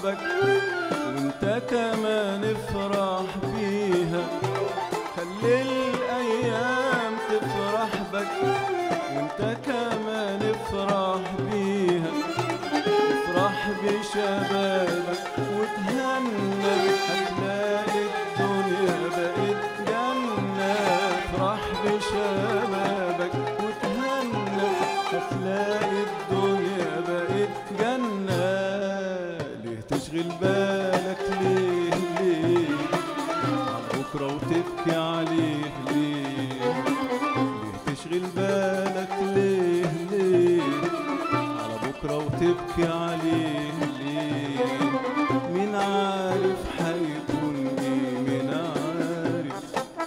شبابك وانت كمان افرح بيها خلي الايام تفرح بك وانت كمان افرح بيها افرح بشبابك وتهنى هتلاقي الدنيا بقت جنة افرح بشبابك وتهنى هتلاقي الدنيا بقت جنة ليه تشغل بالك ليه ليه عن بكرة وتبكي عليه ليه ليه تشغل بالك ليه ليه على بكرة وتبكي عليه ليه مين عارف حيكون ايه مين عارف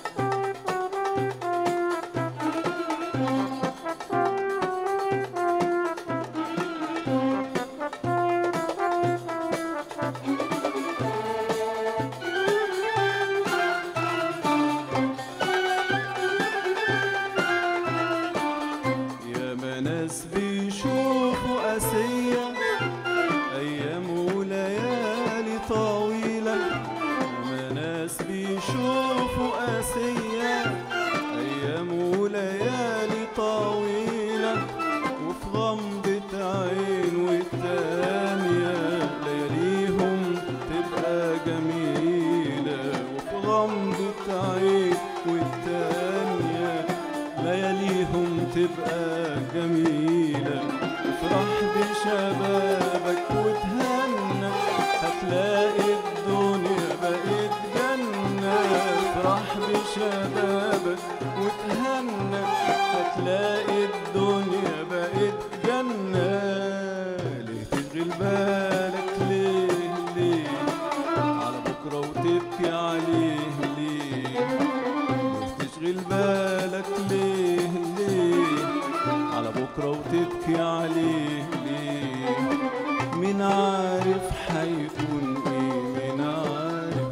يا ما ناس بيشوفوا قاسية أيام وليالي طويلة يا ما ناس بيشوفوا قاسية أيام وليالي طويلة وفي غمضة عين والتانية لياليهم تبقى جميلة وفي غمضة عين والتانية لياليهم تبقى جميلة افرح بشبابك وتهنى هتلاقي الدنيا بقت جنة افرح بشبابك وتهنى هتلاقي الدنيا بقت جنة ليه تشغل بالك ليه ليه على بكرة وتبكي عليه ليه ليه تشغل بالك ليه ليه على بكرة وتبكي عليه ليه مين عارف حيكون ايه مين عارف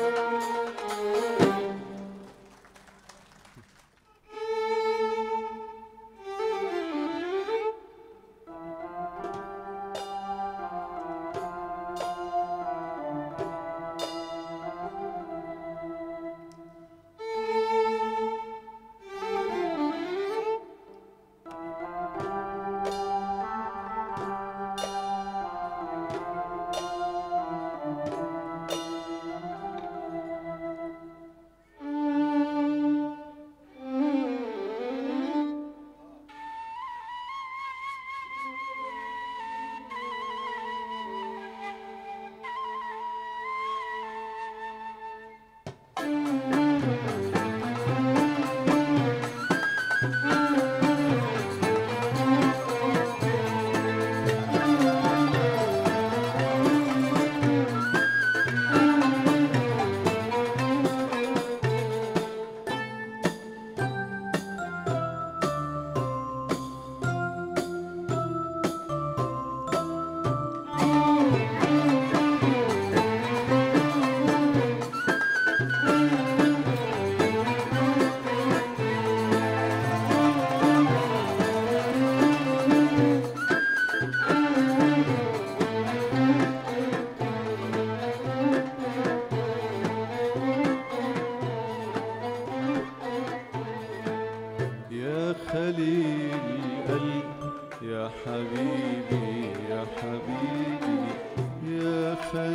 يا خليل القلب يا حبيبي يا حبيبي يا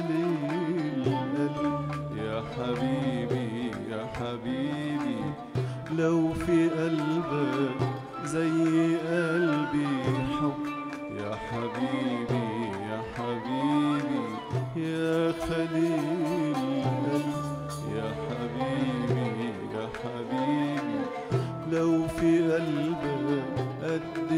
خليل القلب يا حبيبي يا حبيبي لو في قلبك زي قلبي حب يا حبيبي يا حبيبي يا خليل القلب يا حبيبي يا حبيبي لو في قلبك قد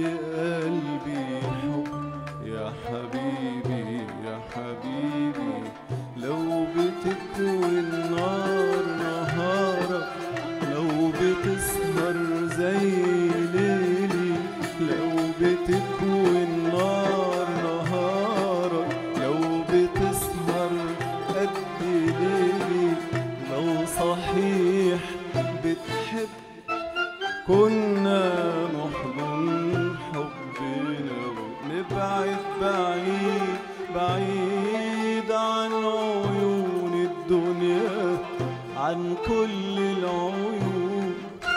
قلبي حب يا حبيبي يا حبيبي لو بتكوي النار نهارك لو بتسهر زي ليلي لو بتكوي النار نهارك لو بتسهر قد ليلي لو صحيح بتحب كنا نحضن حبنا ونبعد بعيد بعيد كل العيون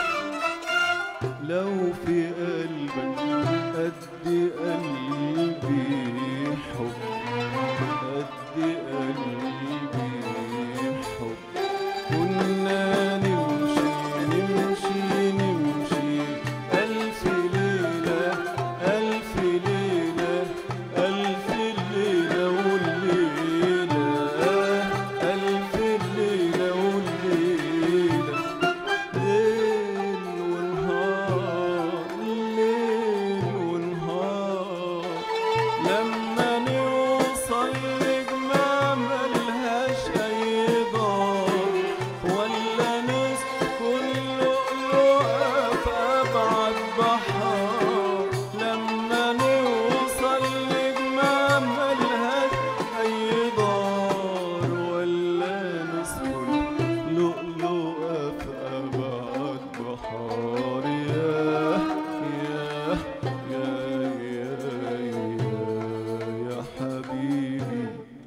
لو في قلبك قد قلبي حب قد قلبي حب كنا نمشي نمشي نمشي ألف ليلة ألف ليلة ألف ليلة والليلة ألف ليلة والليلة ليل ونهار ليل ونهار لما نوصل لجمع ملهاش أي دار ولا نسكن لؤلؤة في أبعد بحار لما نوصل لجمع ملهاش أي دار ولا نسكن لؤلؤة في أبعد بحار يا يا يا يا يا يا حبيبي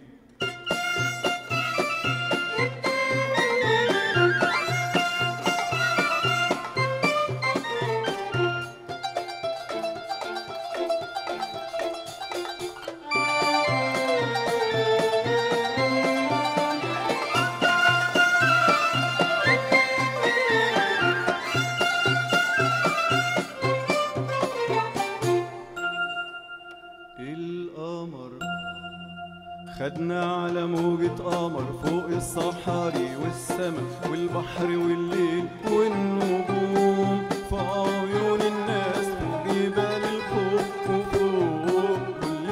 القمر خدنا على موجة قمر فوق الصحاري والسما والبحر والليل والنجوم في عيون الناس في جبال الخوف وفوق كل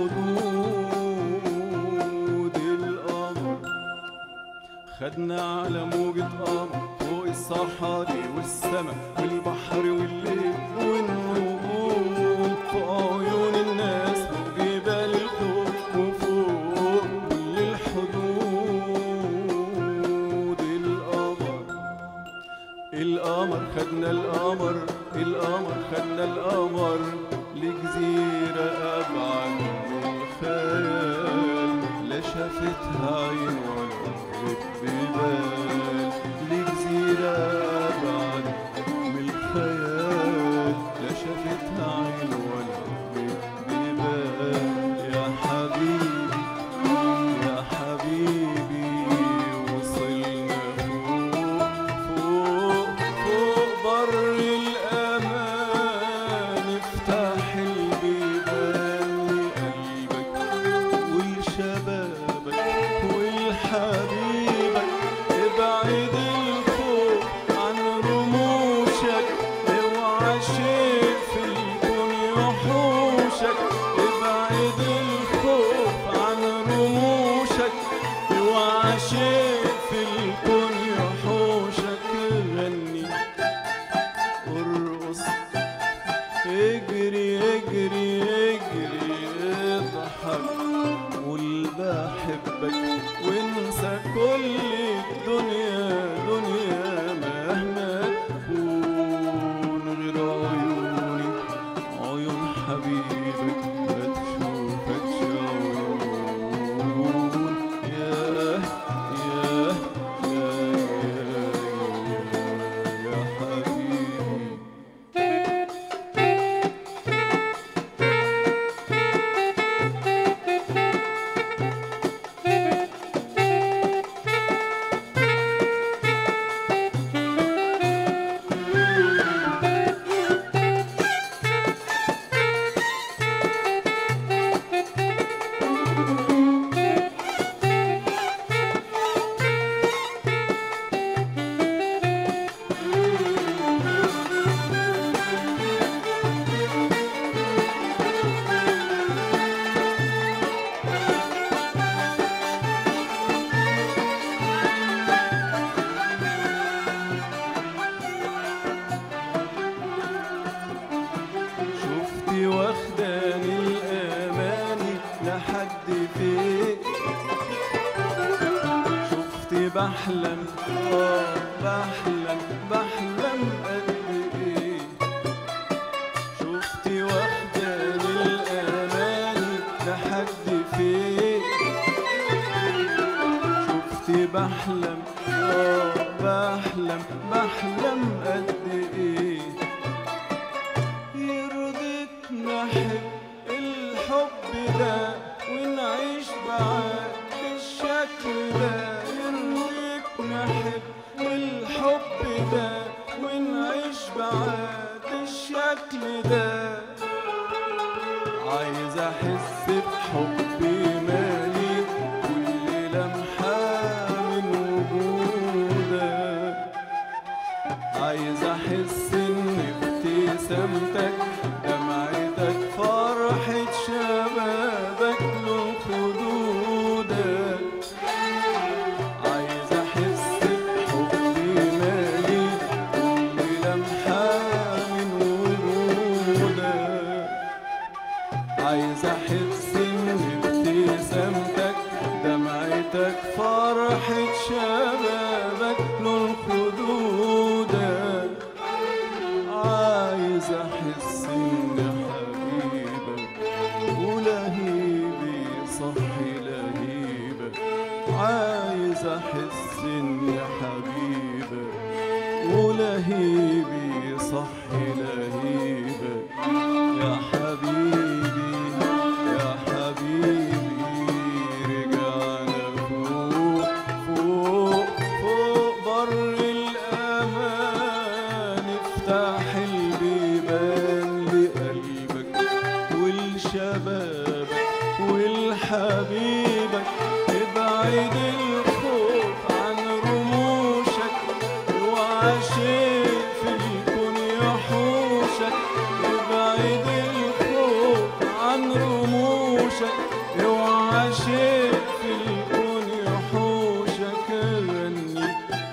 الحدود القمر خدنا على موجة قمر فوق الصحاري والسما والبحر والليل والنجوم في عيون الناس وجبال الخوف وفوق كل الحدود القمر القمر خدنا القمر القمر خدنا القمر لجزيرة أبعد من الخيال لا شافتها عين ولا قرت ببال لجزيرة أبعد من الخيال لا شافتها عين ولا قرت ببال يا حبيبي يا حبيبي وصلنا فوق فوق فوق بر الأمان افتح البيبان لقلبك ولشبابك ولحبيبك ابعد الخوف عن رموشك اوعى شيء في الكون يحوشك ابعد الخوف عن رموشك اوعى شيء في الكون يحوشك غني ارقص اجري اجري اجري اضحك قول بحبك وانسى كل الدنيا دنيا مهما تكون غير عيوني عيون حبيبك ما تشوفكش عيون يا يا يا يا يا حبيبي شفتي واخداني الاماني لحد فين شفتي بحلم اه بحلم بحلم قد ايه شفتي واخداني الاماني لحد فين شفتي بحلم اه بحلم بحلم بحلم قد ايه يرضيك نحب الحب ده ونعيش بعد بالشكل ده يرضيك نحب الحب ده ونعيش بعد الشكل ده عايز احس بحبي مالي كل لمحة من وجودك عايز احس ان ابتسامتك دمعتك فرحة شبابك له خدودك عايز احس بحبي مالي كل لمحة من وجودك عايز احس ان ابتسامتك دمعتك فرحة شبابك لون خدودك عايز احس ان حبيبك ولهيبي صحي لهيبك عايز احس ان حبيبك ولهيبي صحي لهيبك يا حبيبي يا حبيبي رجعنا فوق فوق فوق بر الأمان افتح البيبان لقلبك ولشبابك ولحبيبك ابعد الخوف عن رموشك اوعى شيء في الكون يحوشك ابعد الخوف عن رموشك اوعى شيء في الكون يحوشك غني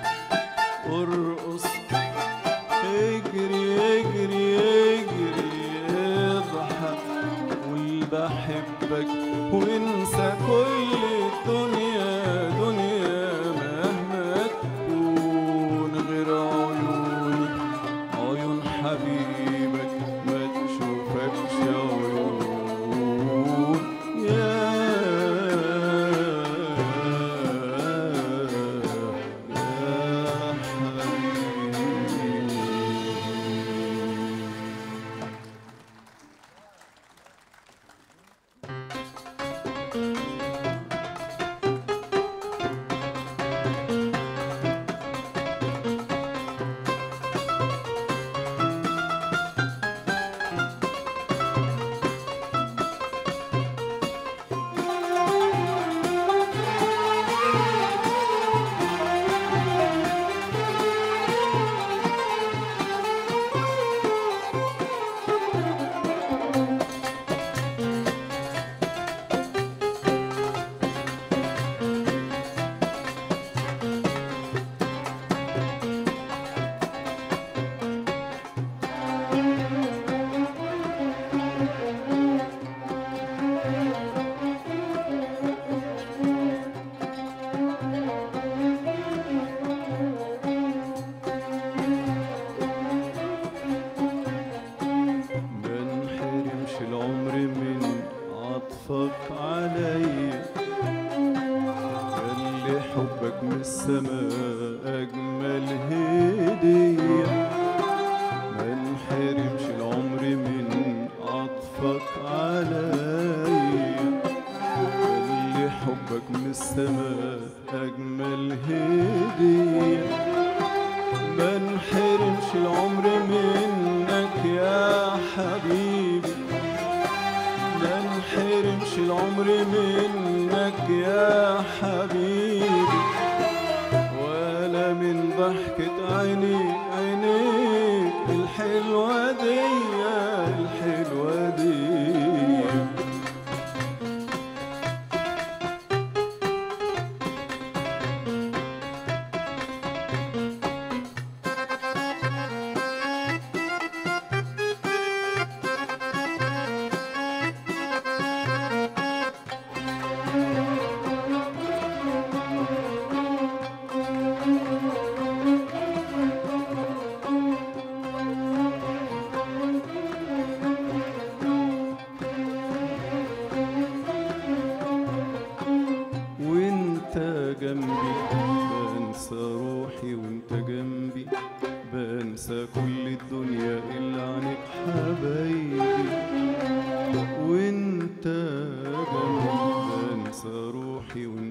ارقص اجري اجري اجري اضحك قول بحبك وانسى كل الدنيا دنيا مهما تكون غير عيوني عيون حبيبك ما تشوفكش عيون يا يا حبيبي ما انحرمش العمر من عطفك عليا خلي حبك من السماء أجمل هدية ما انحرمش العمر من عطفك عليا خلي حبك من السماء أجمل هدية ما انحرمش العمر منك يا حبيبي ما انحرمش العمر منك يا حبيبي ولا من ضحكة عينيك عينيك الحلوة دي الحلوة دي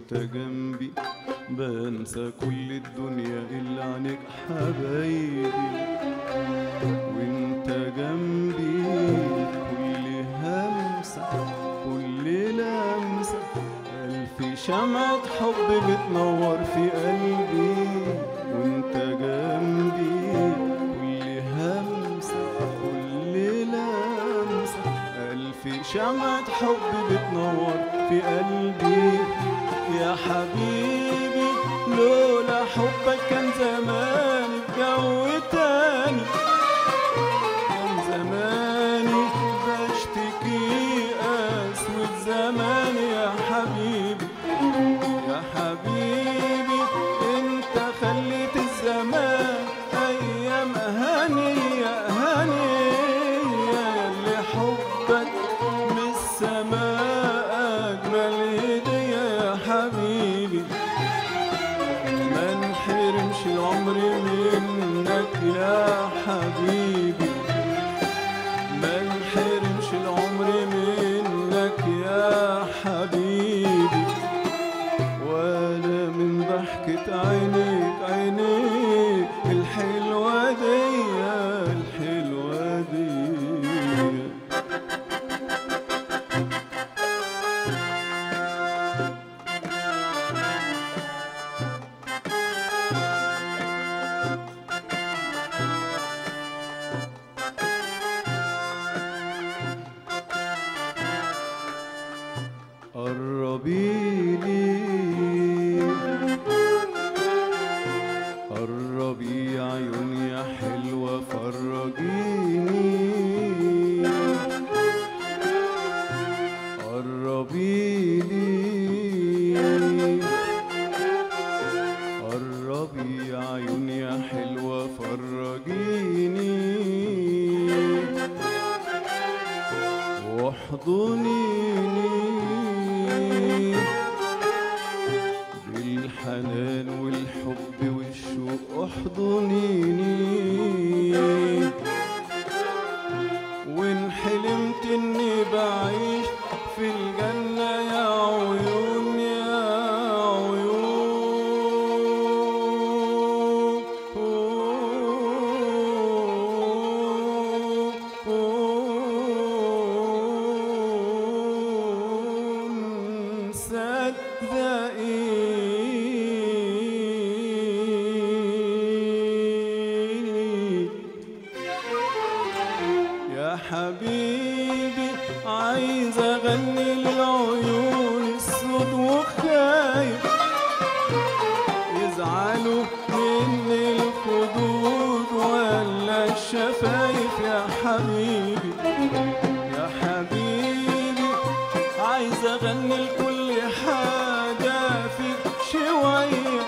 وانت جنبي بنسى كل الدنيا إلا عنك حبايبي وانت جنبي كل همسة كل لمسة ألف شمعة حب بتنور في قلبي وانت جنبي كل همسة كل لمسة ألف شمعة حب بتنور في قلبي يا حبيبي لولا حبك كان زماني في جو تاني كان زماني بشتكي أسود زماني يا حبيبي يا حبيبي انت خليت الزمان ايام هنية هنية اللي حبك من السماء اجمل هدية يا حبيبي ما نحرمش العمر منك يا حبيبي ما نحرمش العمر منك يا حبيبي ولا من ضحكة عينيك عينيك الحلوة دي الحلوة دي قربي لي قربي عيون يا حلوة فرجيني قربي لي قربي عيون يا حلوة فرجيني واحضنيني بالحنان والحب والشوق احضنيني وان حلمت اني بعيش في الجنة يا عيون يا عيون صدقيني يا حبيبي عايز اغني للعيون السود وخايف يزعلوا مني الخدود ولا الشفايف يا حبيبي يا حبيبي عايز اغني لكل حاجة فيك شوية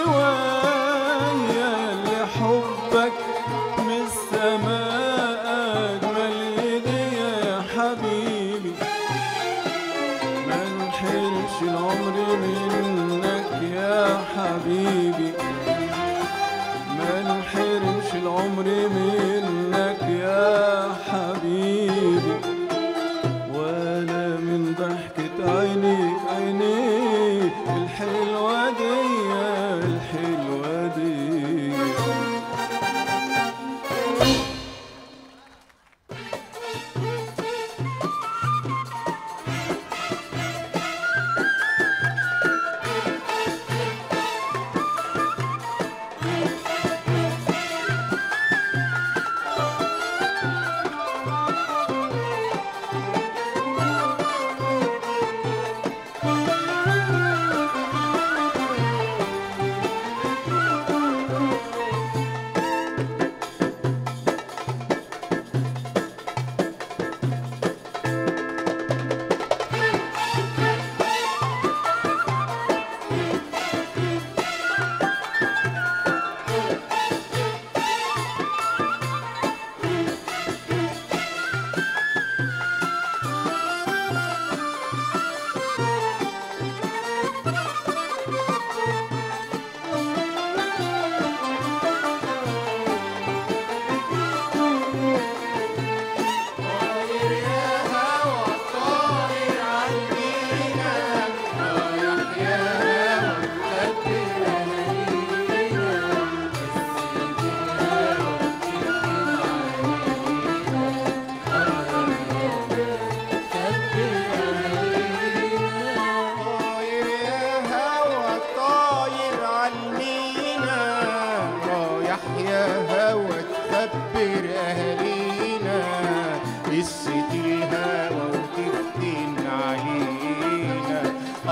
شوية اللي حبك من السماء أجمل هدية يا حبيبي ما نحرمش العمر منك يا حبيبي ما نحرمش العمر منك يا حبيبي ولا من ضحكة عينيك عينيك الحلوة دي الحلوة دي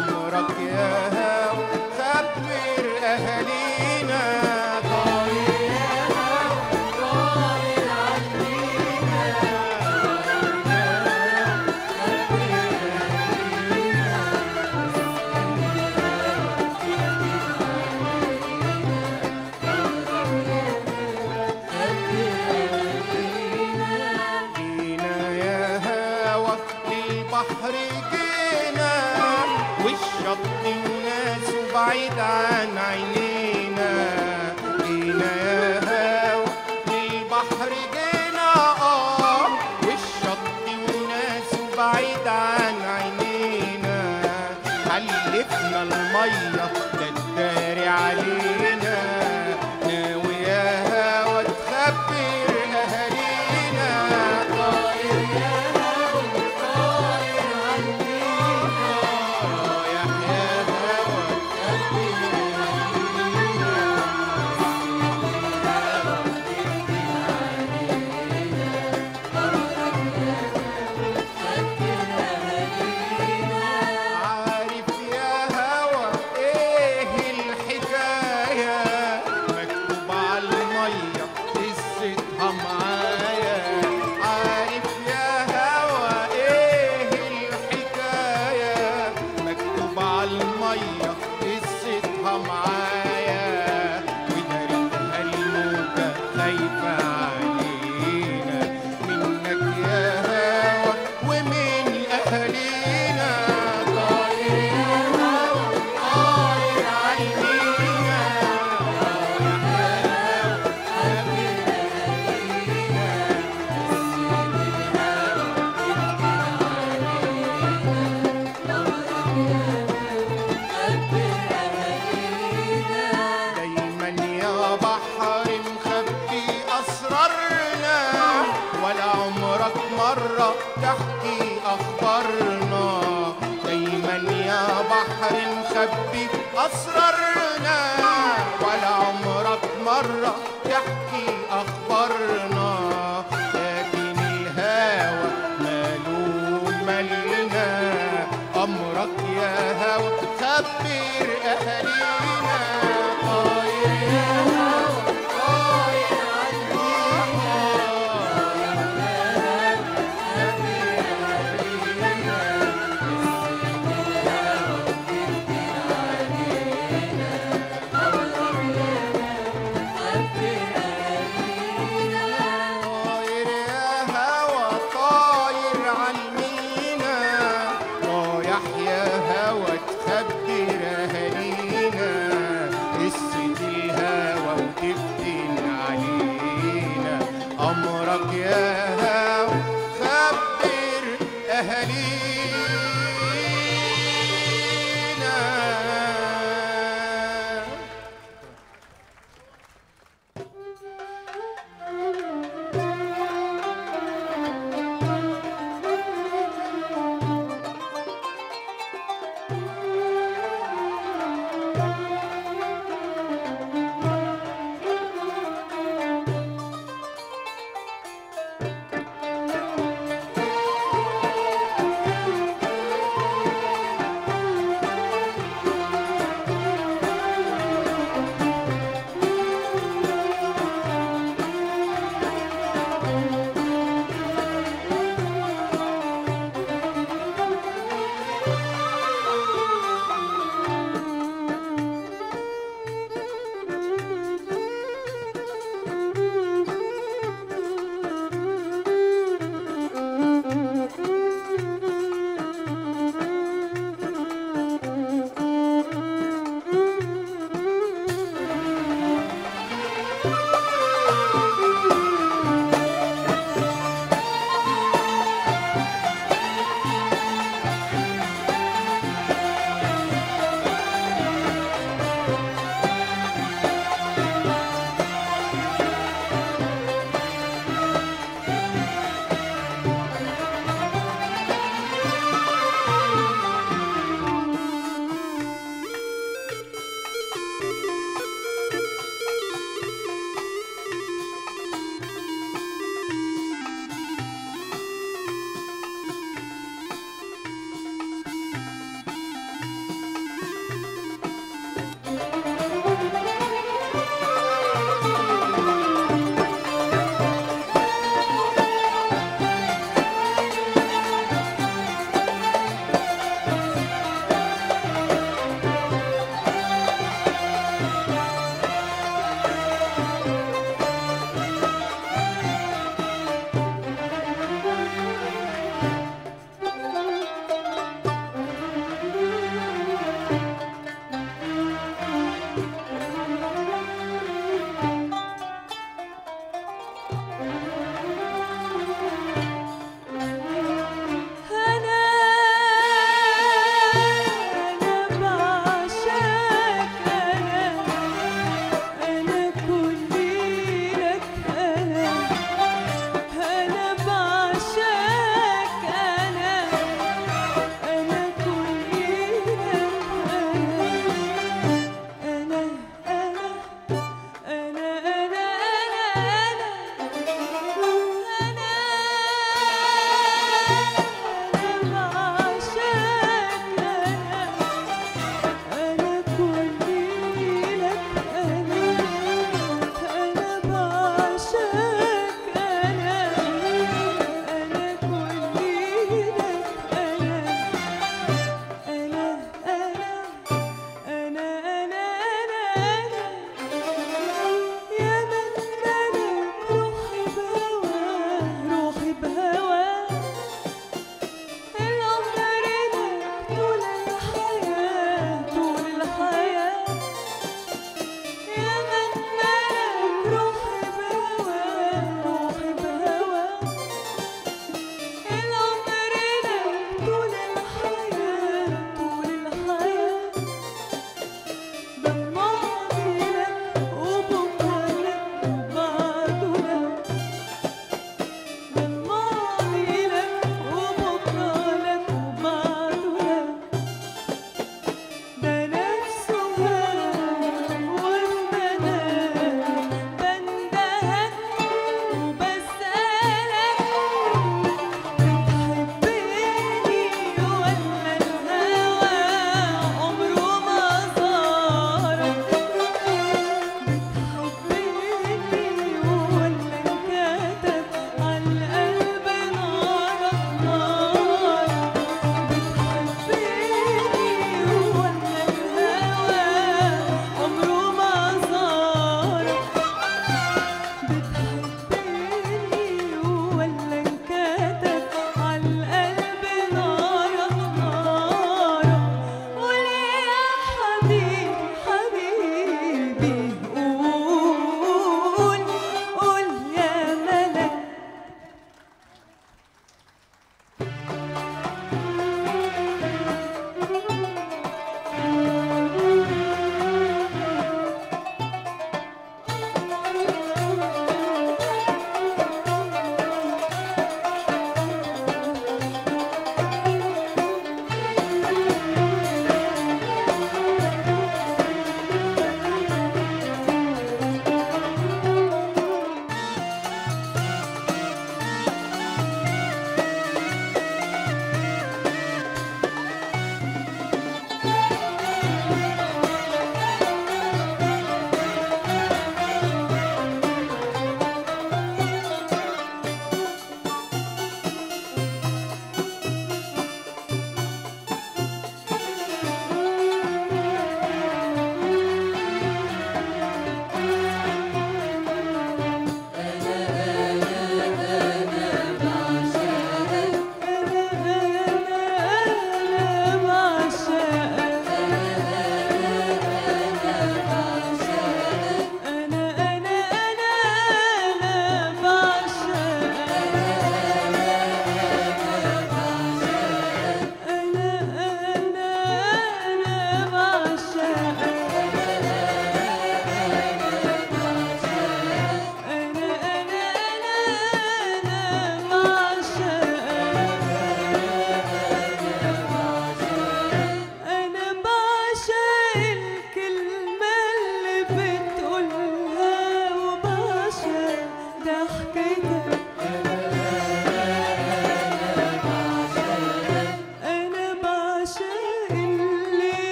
أمرك يا هوى خبر أهالينا طاير جينا يا هوا للبحر جينا والشط وناسه بعيد عن عينينا جينا يا هوا للبحر جينا اه والشط وناسه بعيد عن عينينا حلفنا المية ده الداري علينا ناوي يا هوا تخبر أهالينا طاير يا هوا طاير عنينا رايح يا هوا تخبر أهالينا عارف يا هوا ايه الحكاية مكتوب على المية قصتها معايا عارف يا هوا ايه الحكاية مكتوب على المية قصتها معايا ودارتها الموجة خايفة علينا منك يا هوا ومن أهالينا طاير يا هوا طاير عالمينا دايما يا بحر مخبي أسرارنا ولا عمرك مرة تحكي أخبارنا دايما يا بحر مخبي أسرارنا ولا عمرك مرة تحكي أخبارنا لكن الهوى ماله مالنا أمرك يا هوى خبر أهالينا طاير يا هوى طاير طاير يا هوا طاير عالمينا رايح يا هوا تخبر اهالينا قصة الهوا وتفتن علينا امرك يا هوا خبر اهالينا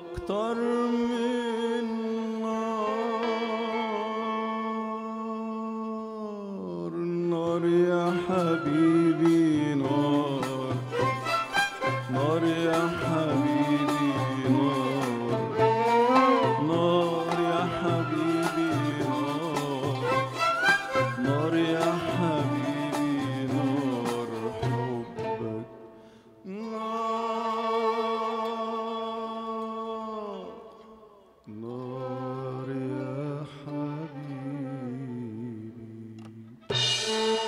واكتر من نار نار يا حبيبي نار نار يا حبيبي نار نار يا حبيبي نار نار يا حبيبي نار حبك نار نار يا حبيبي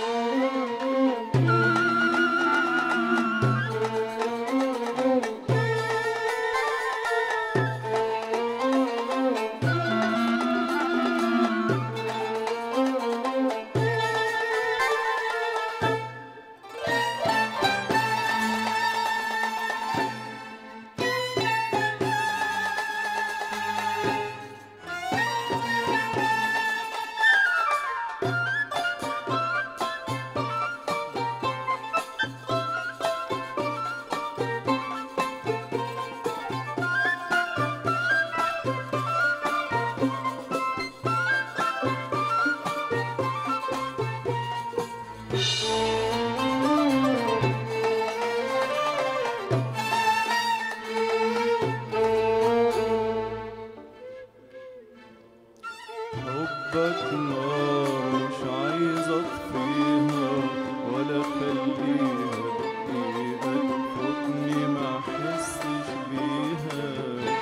حبك نار مش عايز اطفيها ولا اخليها بايدك تفوتني ما احسش بيها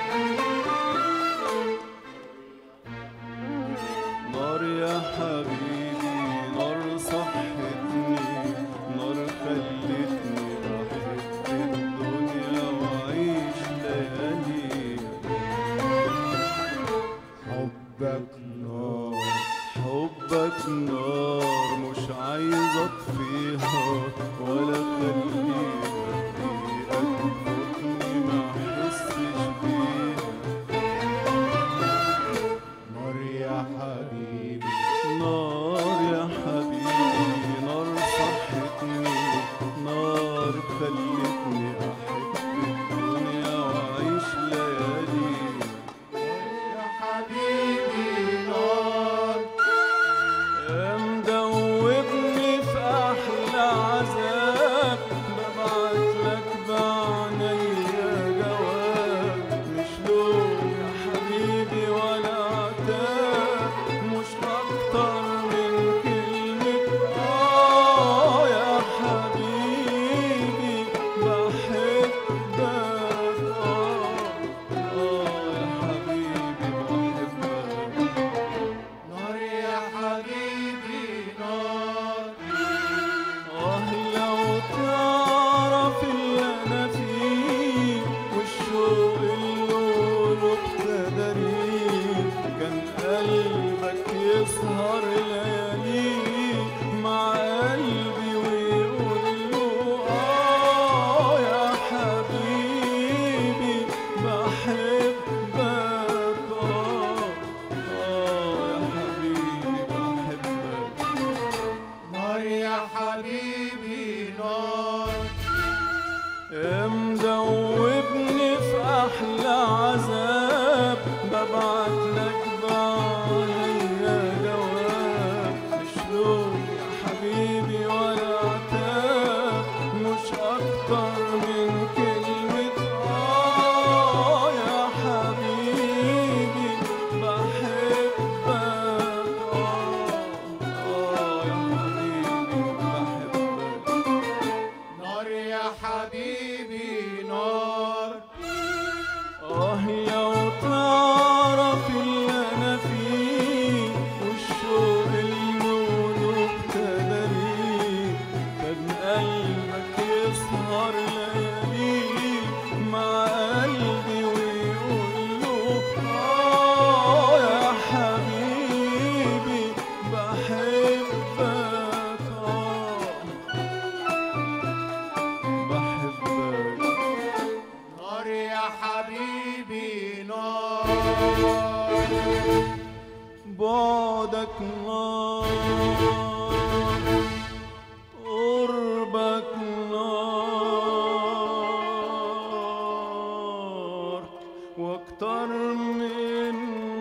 نار يا حبيبي نار صحتني نار خلتني احب الدنيا واعيش لياليها حبك نار حبك نار مش عايز اطفيها ولا اخليها دقيقة تفوتني ما احسش بيها نار يا حبيبي نار يا حبيبي نار صحتني نار خلتني احب الدنيا واعيش لياليها يا حبيبي نار يا مدوبني في احلى عذاب ببعت لك بعنيا جواب مش لوم يا حبيبي ولا عتاب مش اكتر من كلمة اه يا حبيبي بحبك اه اه يا حبيبي بحبك نار يا حبيبي نار آه لو تعرف اللي أنا فيه والشوق اللي ابتدى ليه كان قلبك يسهر ليالي مع قلبي ويقول له آه يا حبيبي بحبك آه آه يا حبيبي بحبك نار يا حبيبي نار مدوبني في احلى عذاب ببعت لك بعينيا جواب مش لوم يا حبيبي ولا عتاب مش اكتر من كلمة اه يا حبيبي بحبك اه اه يا حبيبي بحبك نار يا حبيبي نار آه لو تعرف اللي أنا فيه والشوق اللي ابتدى ليه كان قلبك يسهر ليالي مع قلبي ويقول له آه يا حبيبي بحبك آه بحبك نار يا حبيبي نار بعدك نار قربك نار وقت أكتر من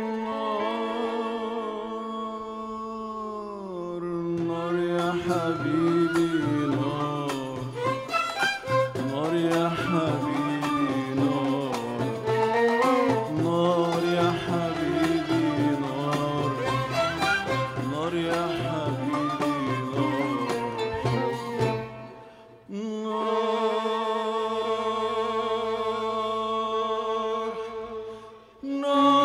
نار نار يا حبيبي نار نار يا حبيبي نار نار يا حبيبي نار نار يا حبيبي نار نار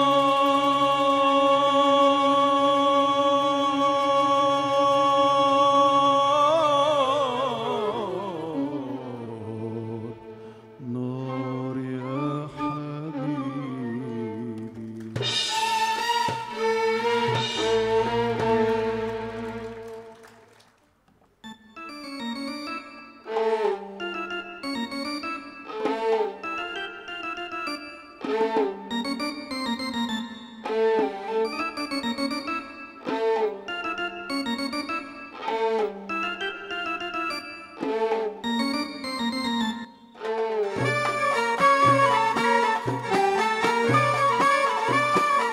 نار نار يا حبيبي نار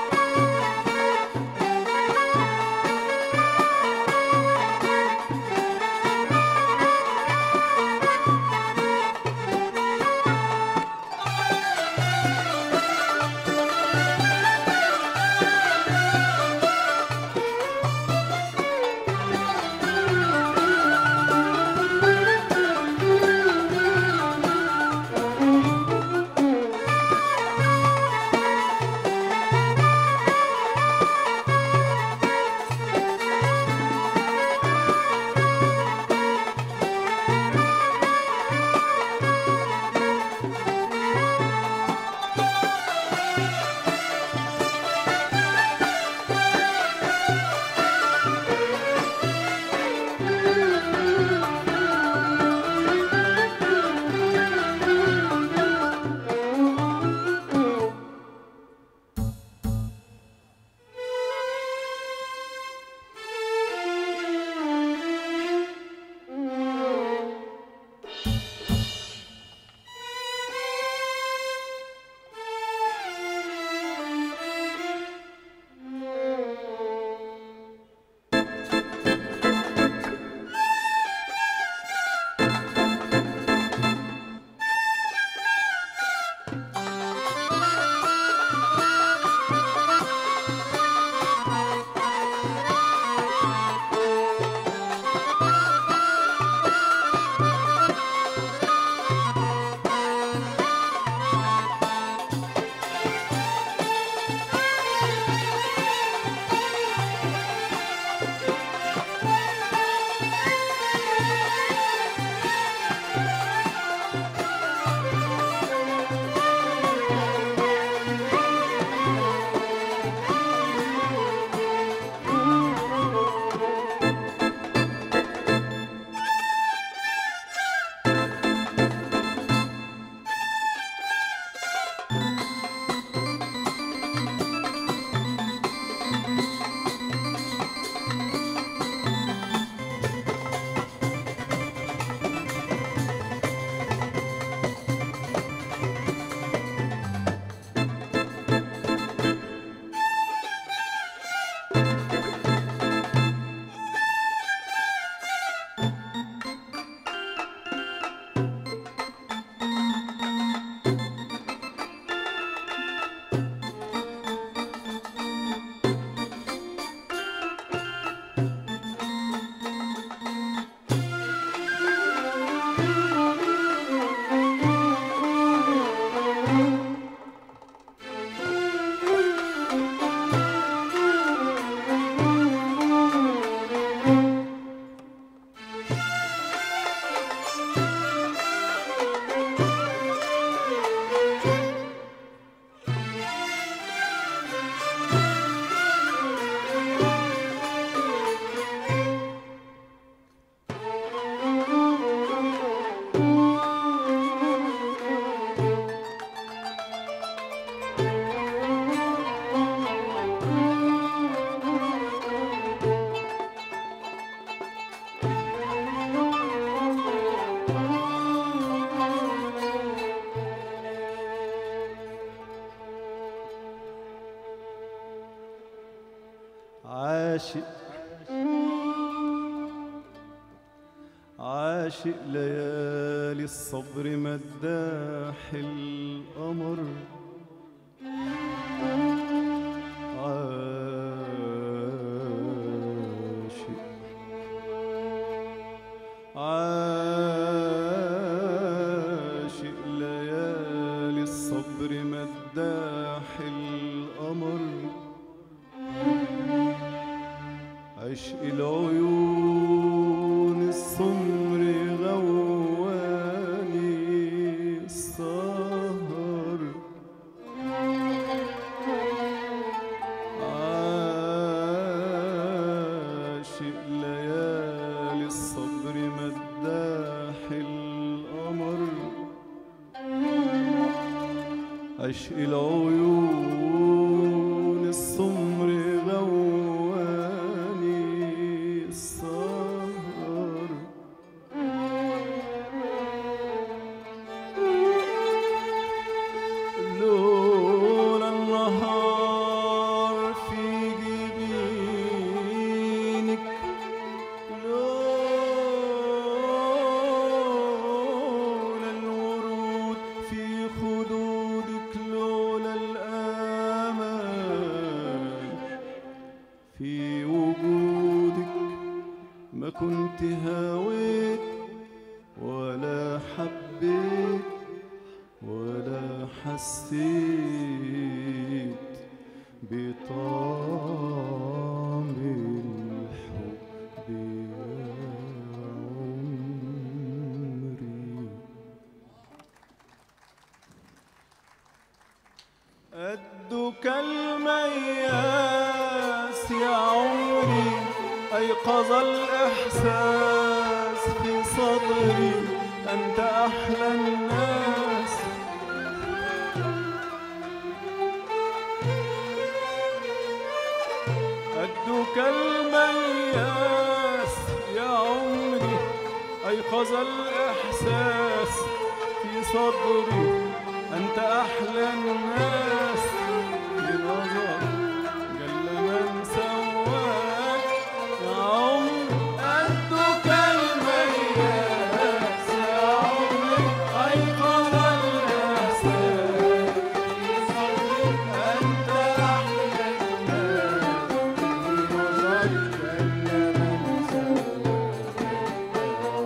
عاشق عاشق ليالي الصبر مداح القمر عاشق عاشق ليالي الصبر مداح القمر عشق العيون السمر غواني السهر عاشق ليالي الصبر مداح القمر عشق العيون السمر غواني السهر لولا النهار في جبينك لولا الورود في خدودك لولا الأمان في وجودك ما كنت هويت ولا حبيت ولا حسيت بطعم الحب يا عمري قدك المياس يا عمري أيقظ الإحساس في صدري أنت أحلى الناس قدك المياس يا عمري أيقظ الإحساس في صدري أنت أحلى الناس في نظر جل من سواك يا عمري قدك المياس يا عمري أيقظ الإحساس في صدري أنت أحلى الناس في نظر جل من سواك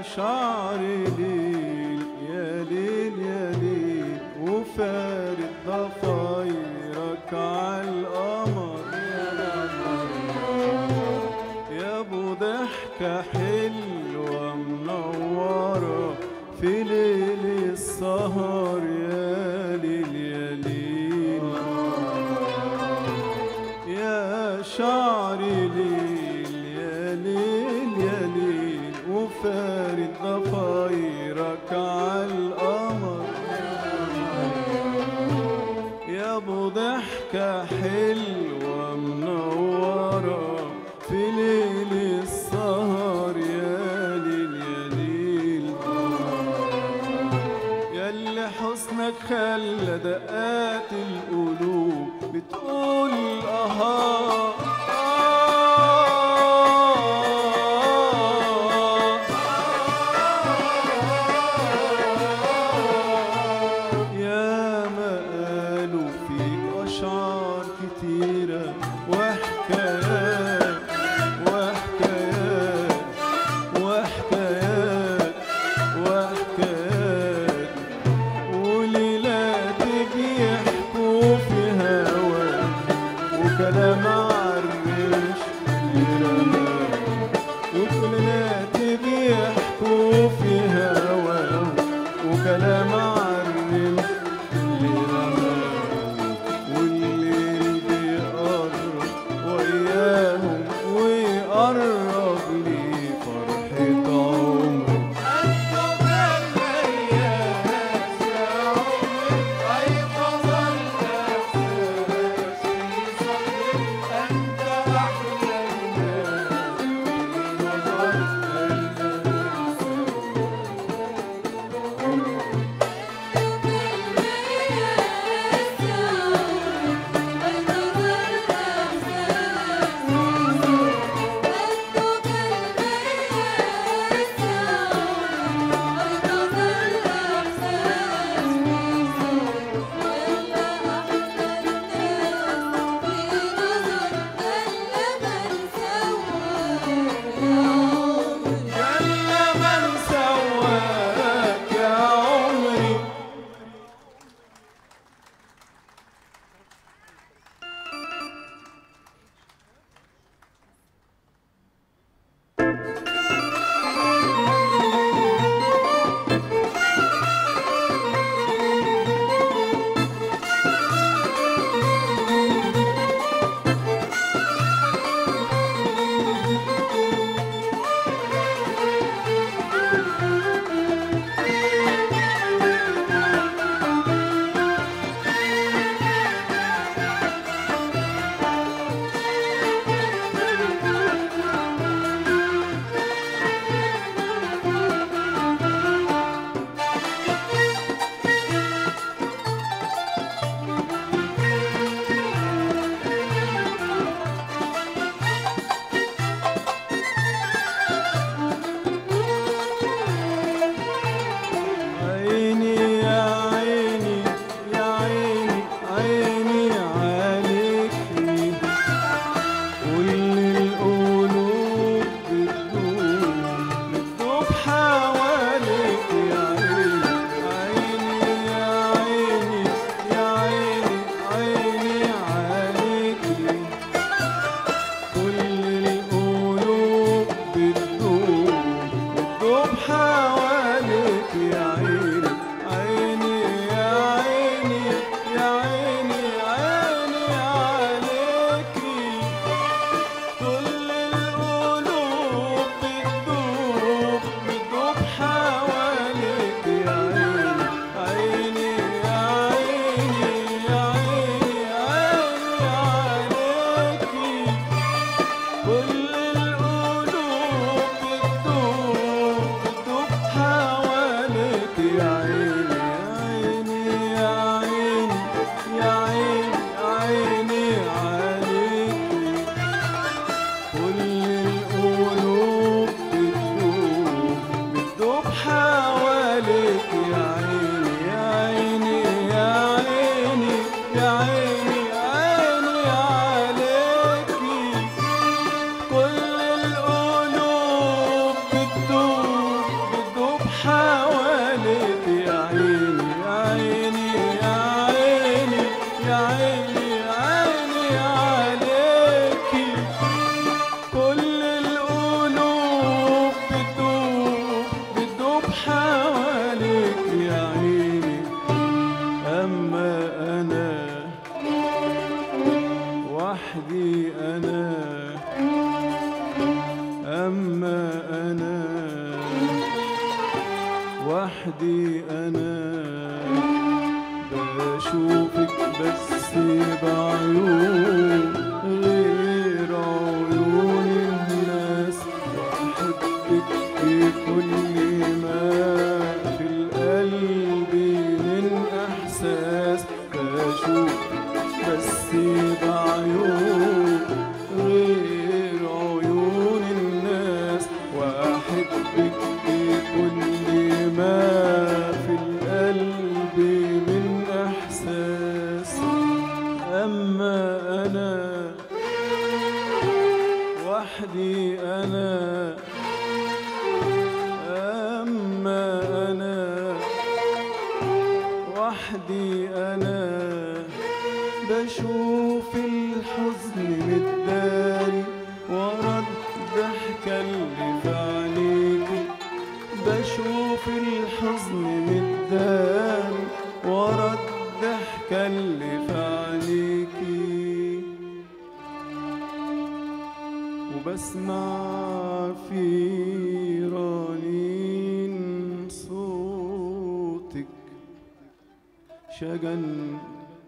شعر ليل يا ليل يا ليل وفارد ضفايرك عالقمر يا ابو ضحكة حلوة منورة في ليل السهر يا ليل يا ليل يا شعري ليل يا ليل يا ليل وفارد ضفايرك عالقمر يا ابو ضحكة حلوة منورة في ليل السهر يا ليل يا ليل ياللي حسنك خلى دقات القلوب بتقول اها يا ما قالوا فيك أشعار كتيرة وحكايات وحكايات وحكايات وحكايات وليلات بيحكوا في هواك وكلام عالريش يرماك وكلمات بيحكوا في هواك وكلام عالريش اللي رماك والليل بيقرب وياهم ويقرب لي فرحة عمري جل من سواك يا عمري عيني يا عيني يا عيني عيني عليك كل القلوب بتدوب بتدوب حواليك يا عيني عيني يا عيني يا عيني عيني عليك كل القلوب بتدوب بتدوب حواليك يا عيني عيني يا عيني يا عيني عيني عليكي كل القلوب بتدوب بتدوب حواليك يا عيني عيني يا عيني يا عيني عيني عليكي كل القلوب بتدوب بتدوب وحدي أنا بشوفك بس بعيون غير عيون الناس وأحبك بكل ما في القلب من إحساس بشوفك بس بعيون غير عيون الناس وأحبك بكل ما في القلب من إحساس أما أنا وحدي أنا أما أنا وحدي أنا بشوف الحزن متداري ورا الضحكة اللي في عينيكي بشوف الحزن متداري ورا الضحكة اللي في عينيكي وبسمع في رنين صوتك شجن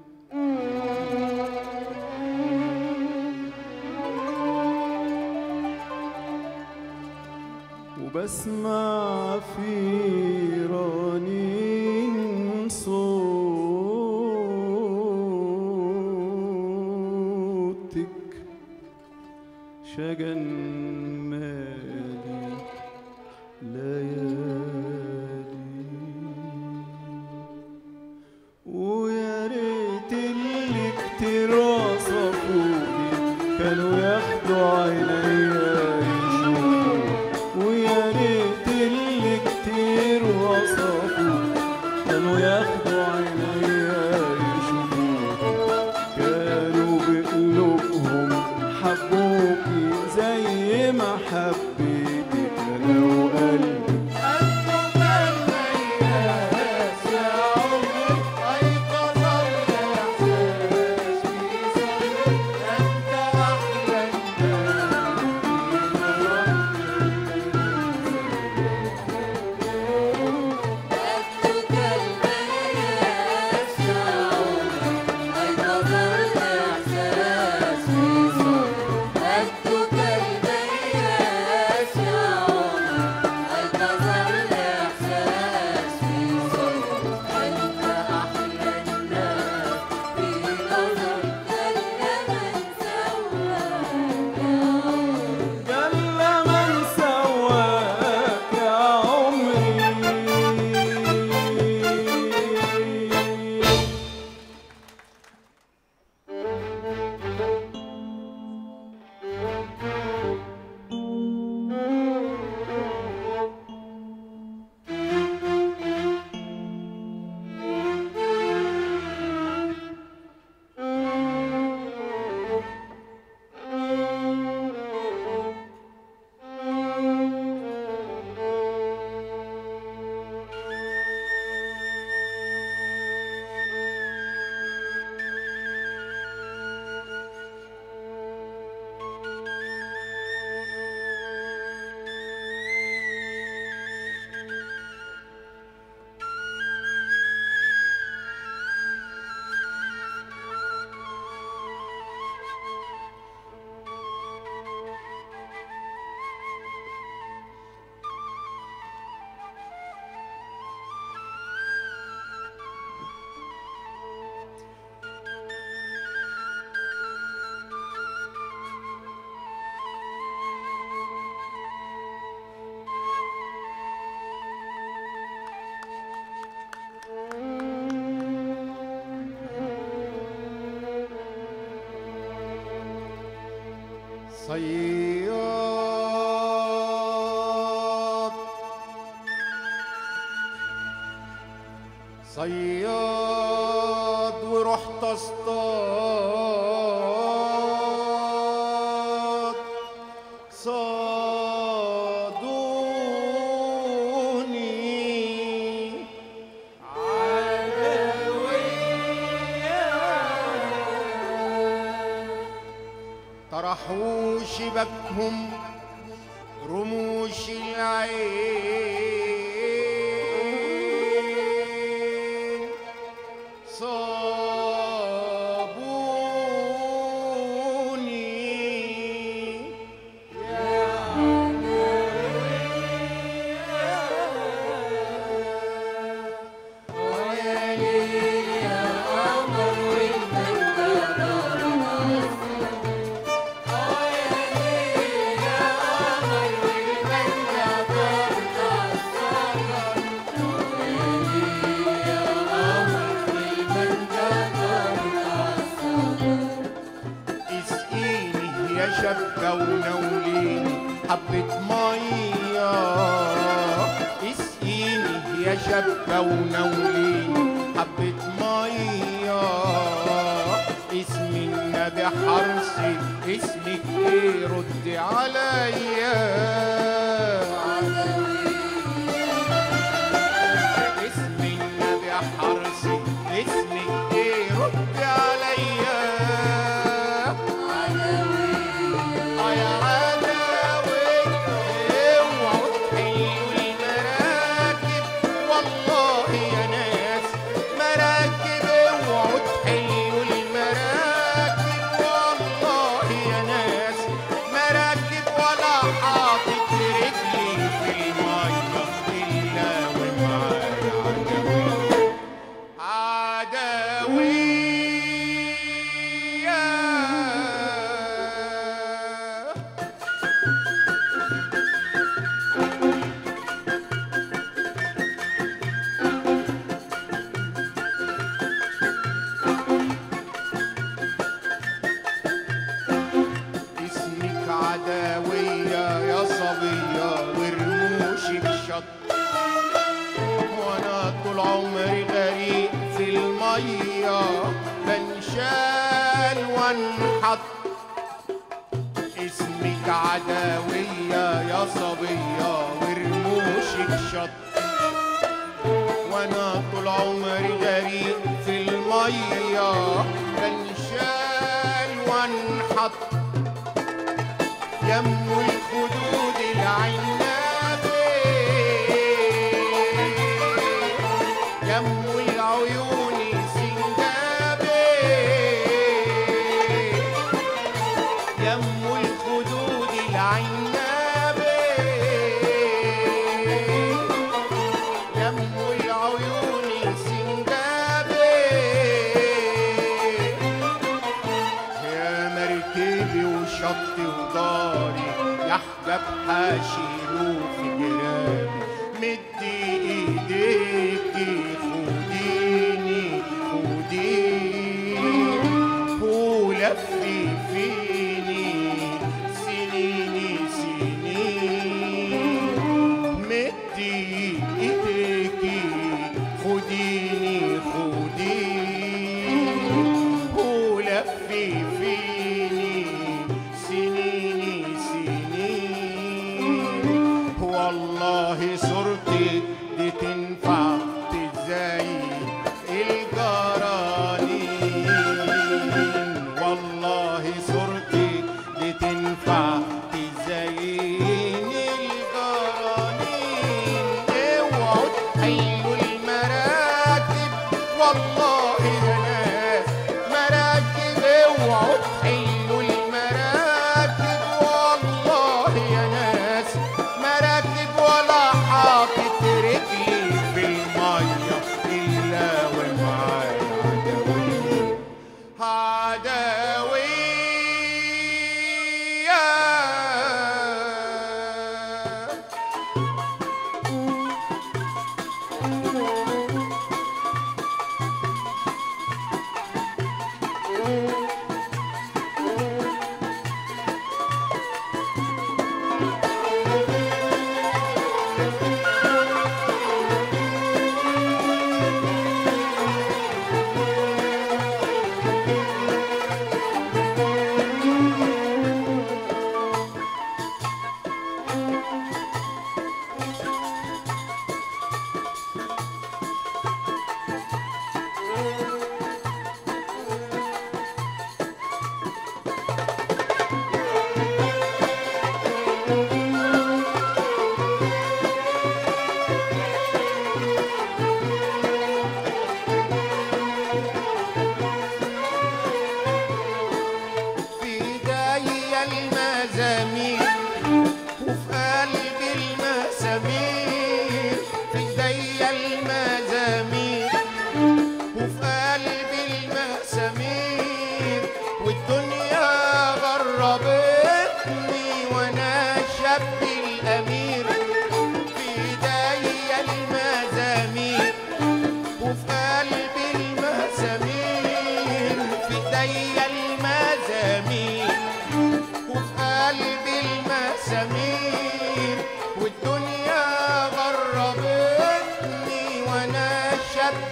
وبسمع في رنين صوتك شجن مالي ليالي ويا ريت اللي كتير وصفوني كانوا ياخدوا عينيا يشوفوا ويا ريت اللي كتير وصفوني كانوا ياخدوا عينيا يشوفوا كانوا بقلوبهم حبوكي زي ما حبيتك انا وقلبي أنتم المياس يا عمري أيقظ الإحساس في صدري أنت أحلى أكتك المياس يا عمري أيقظ الإحساس في صدري أكتك المياس يا عمري أيقظ الإحساس في صدري أنت أحلى الناس في نظر كل من سواك يا عمري جل من سواك يا عمري صياد صياد ورحت اصطاد صادوني طرحوا شبكهم رموش العين يا شابة ونولين حبة مية اسم النبي حرصي اسمك ايه رد عليا اسم النبي حرصي اسمك ايه رد عليا اه يا عداوي اوعوا تحيوا المراكب والله يا ناس مراكب اوعوا تحيوا المراكب والله يا ناس مراكب ولا حاطط رجلي في الميه الا ومعايا عداوي عداوية اسمك عداوية يا صبية ورموشك شط وانا طول عمري غريق في المية بنشال وانحط اسمك عداوية يا صبية ورموشك شط وانا طول عمري غريق في المية بنشال وانحط يم الخدود العنابي يم العيون سنجابي يم الخدود العنابي يم العيون سنجابي يا مركبي وشطي وداري يا حجاب حاشيله في جرابي مدي ايديكي خديني خديني ولفي فيني سنيني سنين مدي ايديكي خديني خديني ولفي فيني سنيني سنين والله صورتك دي تنفع تزايد الجرانين والله صورتك دي تنفع تزين الجرانين اوعوا تحيوا المراكب والله يا ناس مراكب اوعوا تحيوا المراكب والله يا ناس مراكب ولا حاطط رجلي في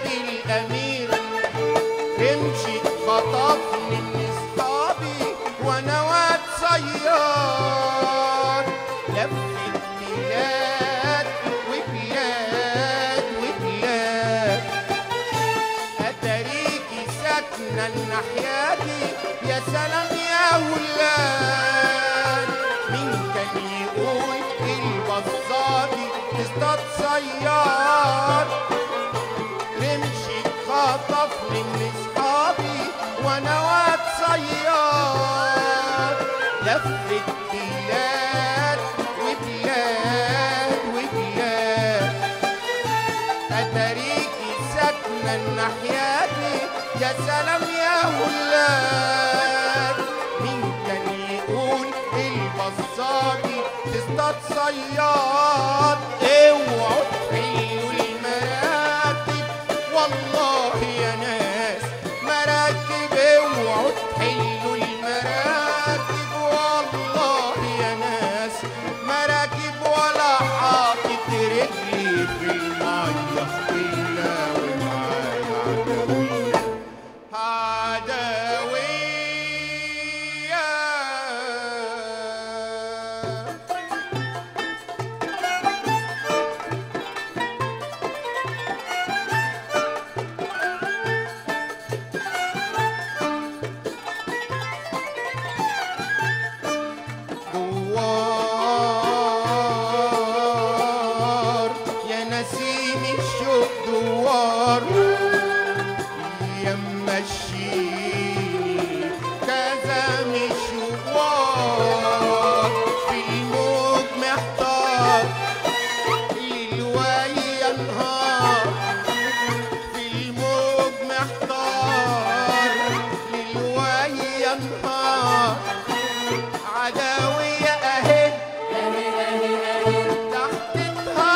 الأمير رمشي خطفني من اصحابي وانا واد صياد لفت بلاد وبلاد وبلاد اتاريكي ساكنه الناحيه دي يا سلام يا ولاد مين كان يقول البصادي تصطاد صياد رمشي خطفني من اصحابي وانا واد صياد لفت بلاد وبلاد وبلاد اتاريكي ساكنه الناحيه دي يا سلام يا ولاد مين كان يقول البصادي تصطاد صياد اوعوا تحيوا المراكب والله يا ناس مراكب اوعوا تحلوا المراكب والله يا ناس مراكب ولا حاطط رجلي في الميه الا ومعايا عدويه عدويه دوار يا نسيم الشوق دوار يا مشيني كذا مشوار في الموج محتار ليل ويا نهار في الموج محتار ليل ويا نهار عداوية أهي تحتها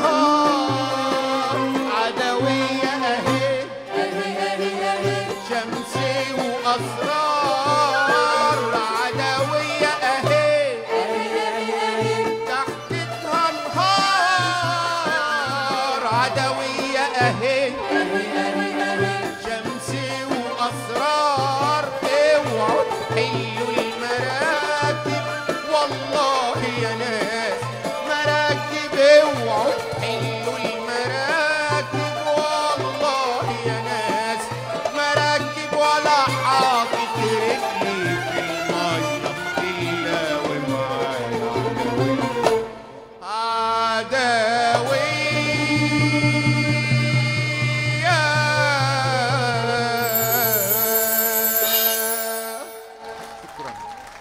نهار عدوية أهي شمسي وأسرار عدوية أهي تحتها نهار عدوية أهي شمسي وأسرار اوعوا تحلوا المراكب والله يا ناس مراكب اوعوا تحلوا المراكب والله يا ناس مراكب ولا حاطط رجلي في المية إلا ومعايا عدوية شكرا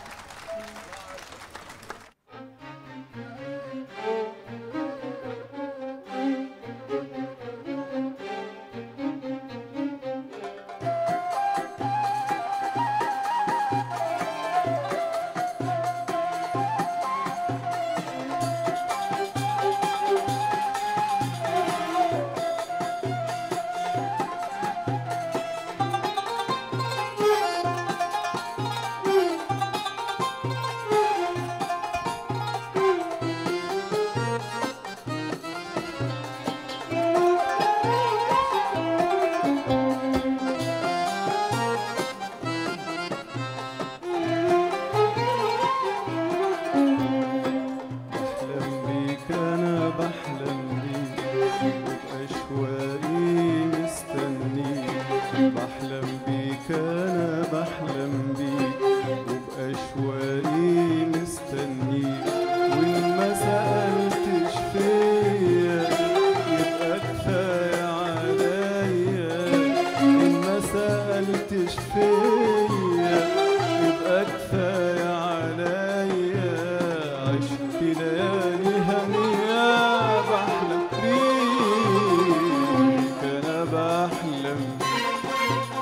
بحلم بيك انا بحلم بيك وبأشواقي مستنيك بحلم بيك انا بحلم بيك وبأشواقي مستنيك وان ما سألتش فيا يبقى كفاية عليا ان ما سألتش فيا يبقى كفاية عليا عشت ليالي هنية بحلم بيك أنا بحلم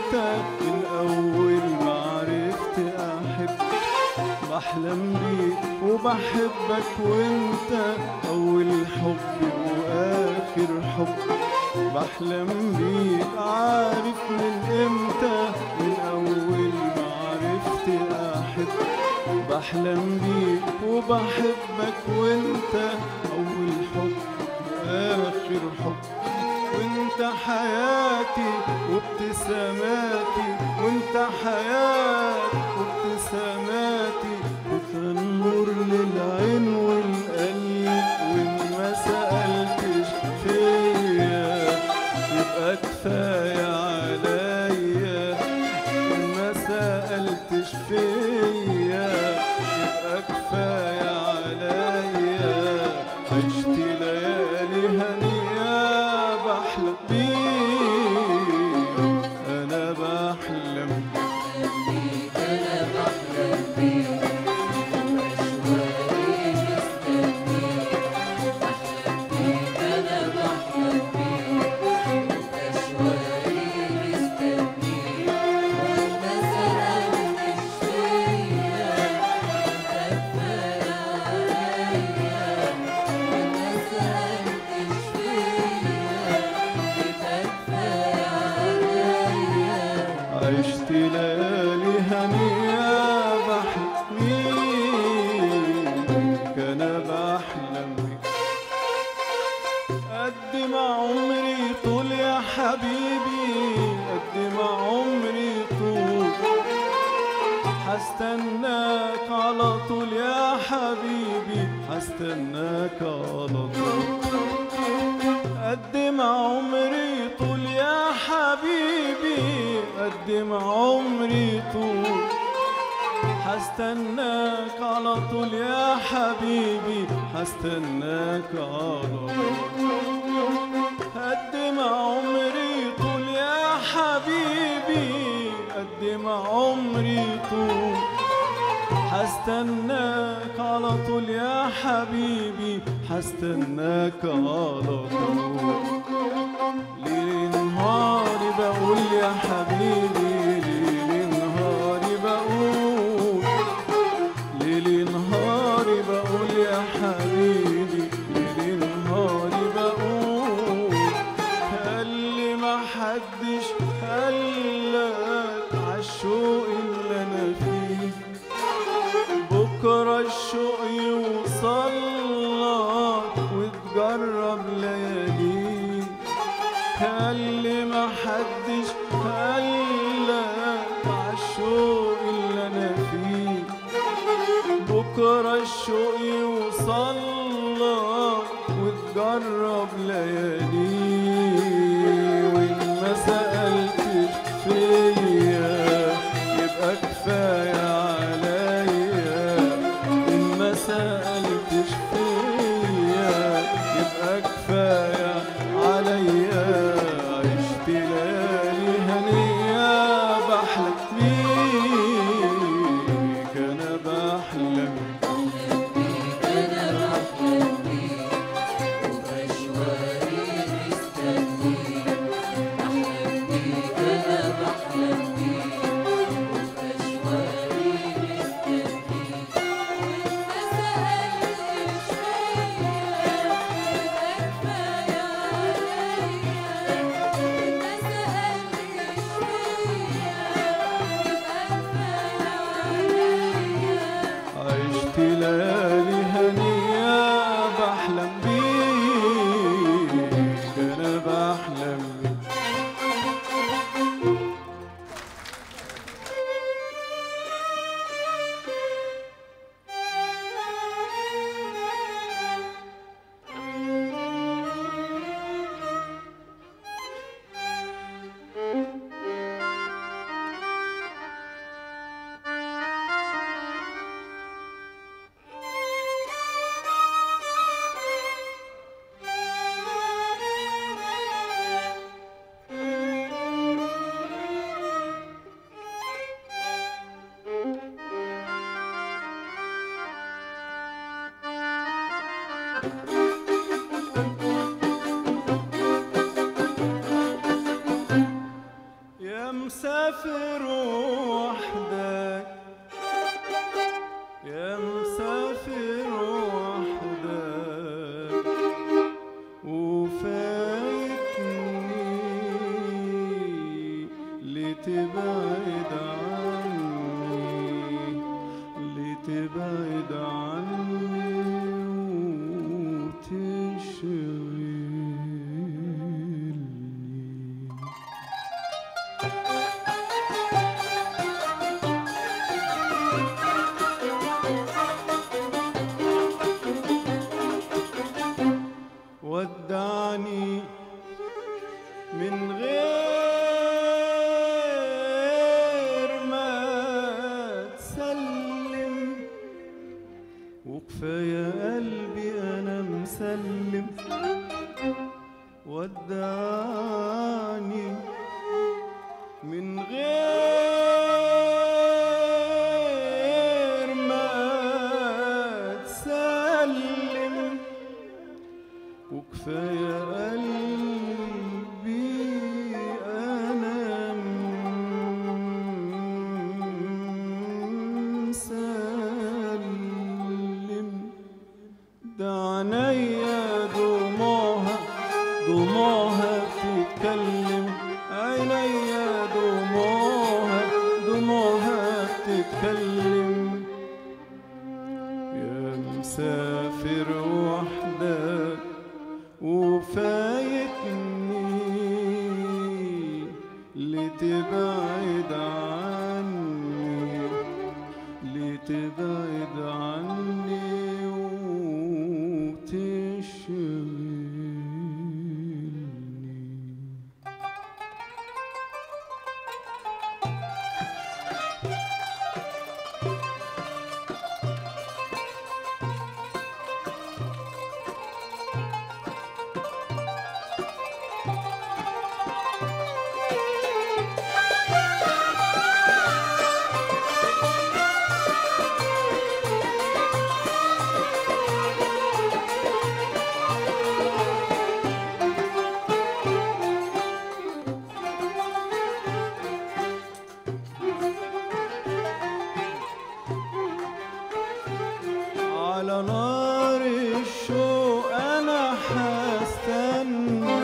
وانت من اول ما عرفت احب بحلم بيك وبحبك وانت اول حب واخر حب بحلم بيك عارف من امتى من اول ما عرفت احب بحلم بيك وبحبك وانت اول حب واخر حب وانت حياتي وابتساماتي وانت حياتي وابتساماتي بتنور للعين والقلب وان ما سألتش فيا يبقى كفاية عليا وان ما سألتش فيا يبقى كفاية عليا عشت ليالي هنية بحلم بيك أنا بحلم بيك أنا بحلم بيك وأشواقي مستنيك بحلم بيك أنا بحلم بيك وأشواقي مستنيك وأنت سألتش فيا أنت كفاية عليا وأنت سألتش فيا أنت كفاية عليا عشت ليالي هنية بحلم بيك أنا بحلم بيك قد ما عمري طول يا حبيبي قد ما عمري طول هستناك على طول يا حبيبي هستناك على طول قد ما عمري طول يا حبيبي قد ما عمري طول هستناك على طول يا حبيبي هستناك على طول قد ما عمري طول يا حبيبي قد ما عمري طول هستناك على طول يا حبيبي هستناك على طول ليل نهاري بقول يا حبيبي ليل نهاري بقول ليل نهاري بقول يا حبيبي ليل نهاري بقول اللي ما حدش قالك عالشوق اللي انا فيه بكرة الشوق يوصل لك وتجرب لياليه اللي ما حدش قالك عالشوق اللي انا فيه بكرة الشوق يوصل لك وتجرب لياليه وإن ما سألتش فيا يبقى كفاية عليا إن ما سألتش فيا يبقى كفاية عليا عشت ليالي هنية يا مسافر وحدك يا مسافر وحدك وفايتني لتبعد عني لتبعد عني وتشغلني ودعني من غير ما تسلم وكفاية قلبي أنا مسلم ودعني من غير ما تسلم وكفاية قلبي أنا مسلم ده عينيا دموعها دموعها بتتكلم عينيا دموعها دموعها بتتكلم يا مسافر وحدك وفايتني لتبعد عني لتبعد عني وتشغلني على نار الشوق انا حستنى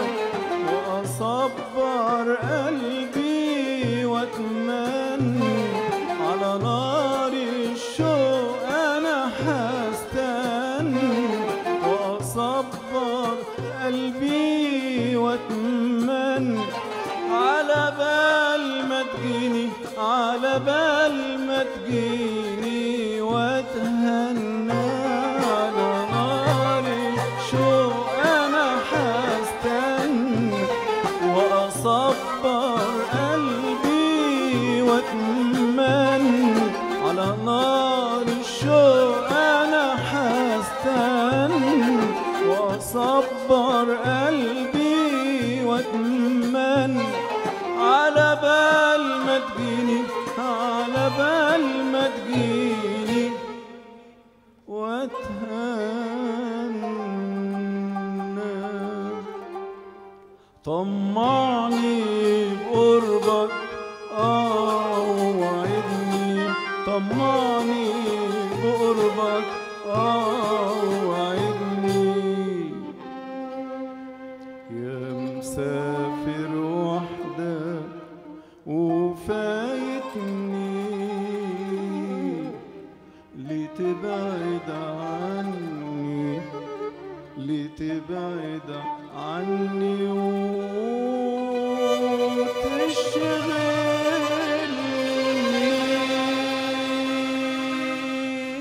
واصبر قلبي واتمنى على نار الشوق انا حستنى واصبر قلبي واتمنى على بال ما تجيني على بال ما تجيني واتهنى على نار الشوق انا حستنى واصبر قلبي واتمنى على نار الشوق انا حستنى واصبر قلبي واتمنى على بال ما تجيني على بال ما تجيني واتهنى طمعني بقربك اه وعدني طمعني بقربك اه وعدني يا مسافر وحدك وفايتني لتبعد عني لتبعد عني وتشغلني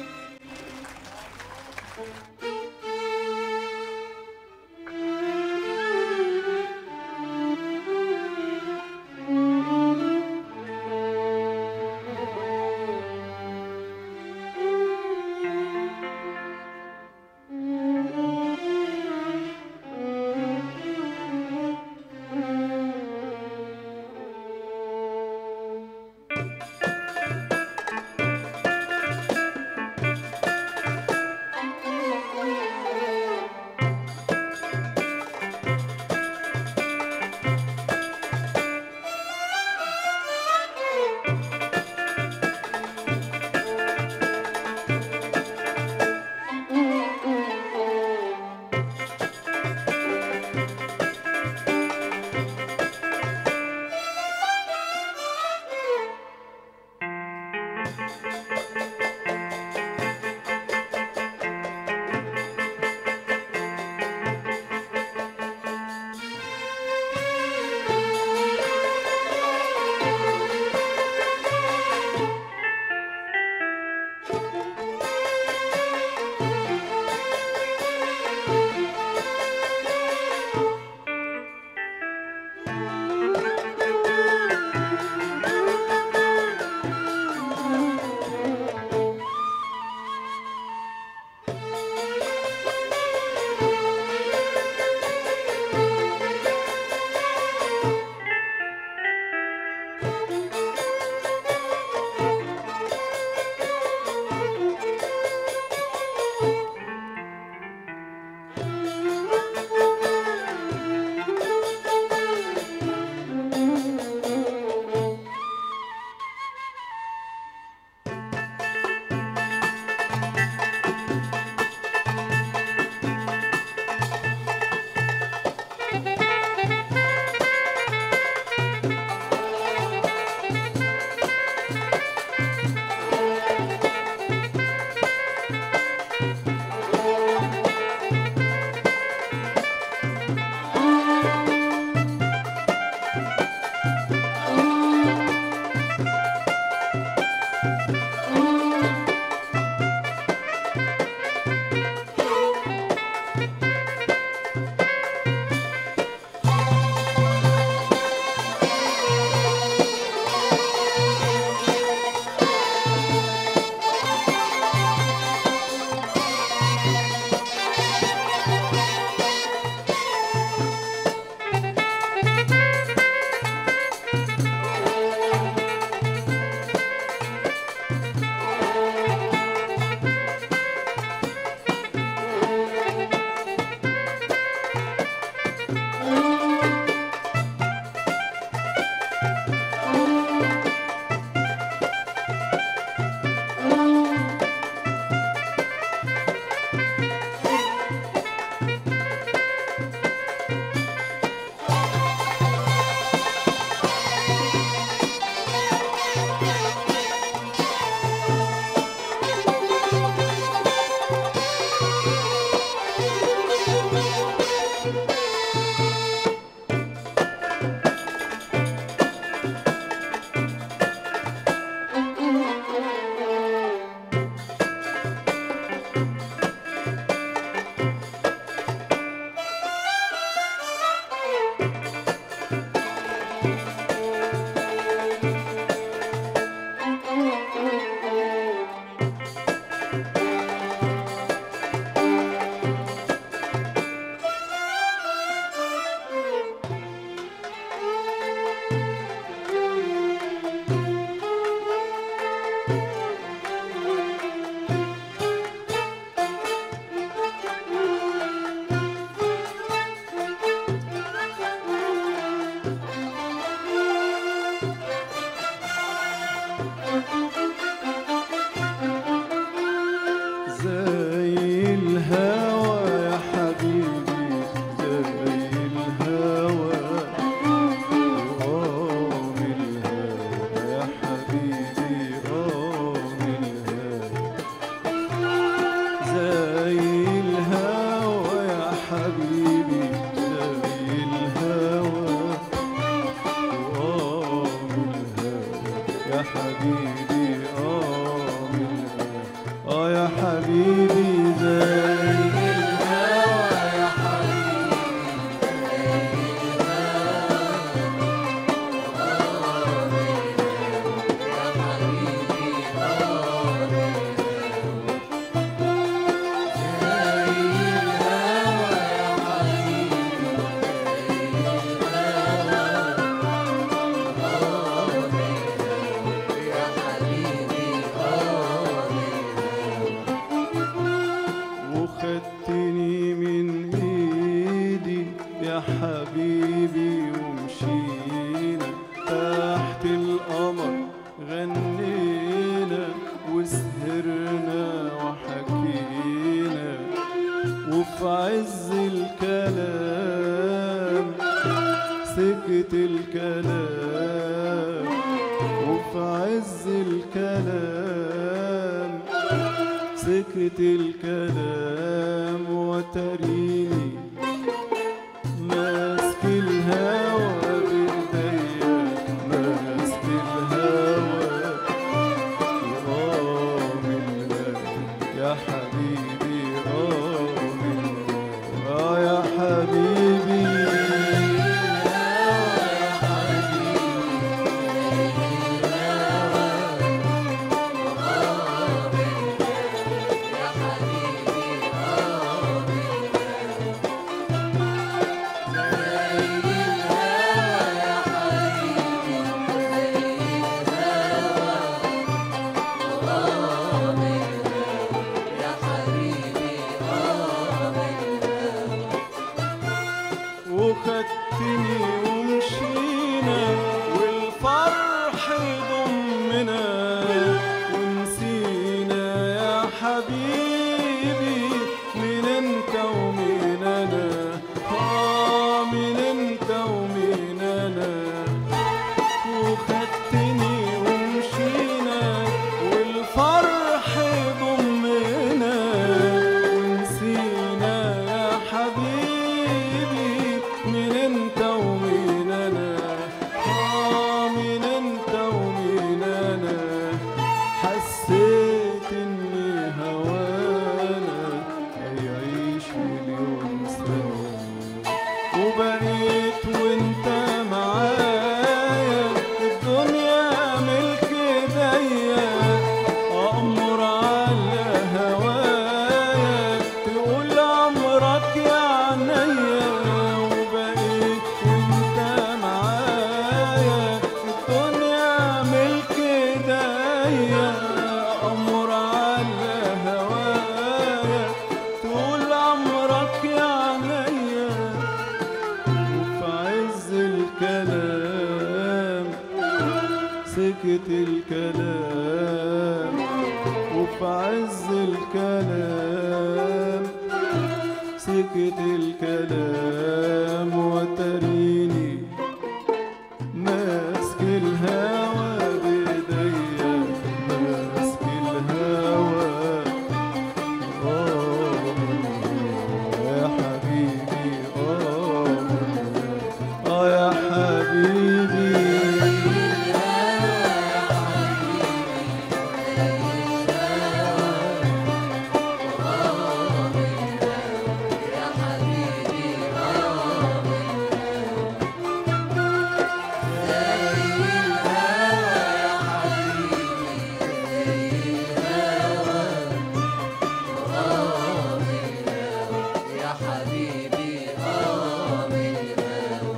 حبيبي ومشينا تحت القمر غنينا وسهرنا وحكينا وفي عز الكلام سكت الكلام وفي عز الكلام سكت الكلام وتريني ماسك الهوى بايديا ماسك الهوى اه من غالي يا حبيبي اه من غالي اه يا حبيبي وخدتني ومشينا والفرح ضمنا ونسينا يا حبيبي من انت ومين انا اه من انت ومين انا وخدتني ومشينا والفرح ضمنا ونسينا يا حبيبي من انت ومين انا اه من انت ومين انا حسيت اني هوانا هيعيش مليون سنه وبقيت وانت معايا الدنيا ملك ايديا امر على هوايا تقول امرك يا عينيا وبقيت وانت معايا الدنيا ملك ايديا امر على هوايا تقول امرك يا عينيا وفي عز الكلام سكت الكلام وفي عز الكلام سكت الكلام وتريني ماسك الهوى بايديا ماسك الهوى يا حبيبي اه اه يا حبيبي يا حبيبي آه من الهوى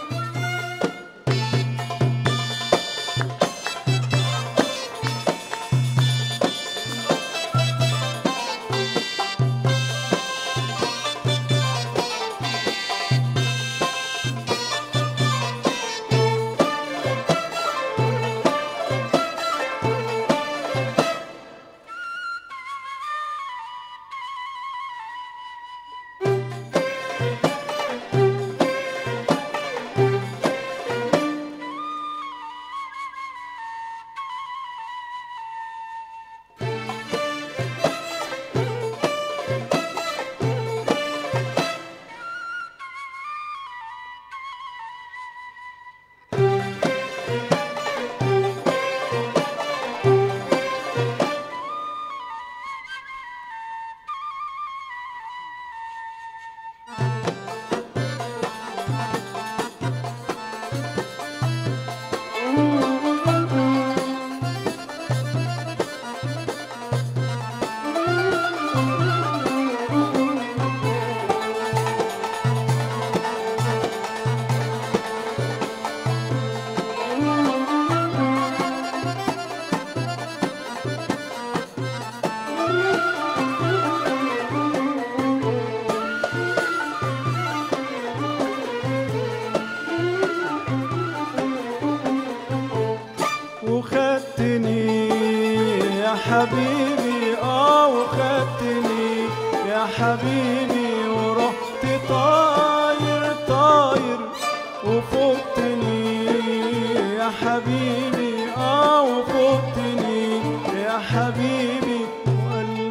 وخدتني يا حبيبي اه وخدتني يا حبيبي ورحت طاير طاير وفوتني يا حبيبي اه وفوتني يا حبيبي وقلبي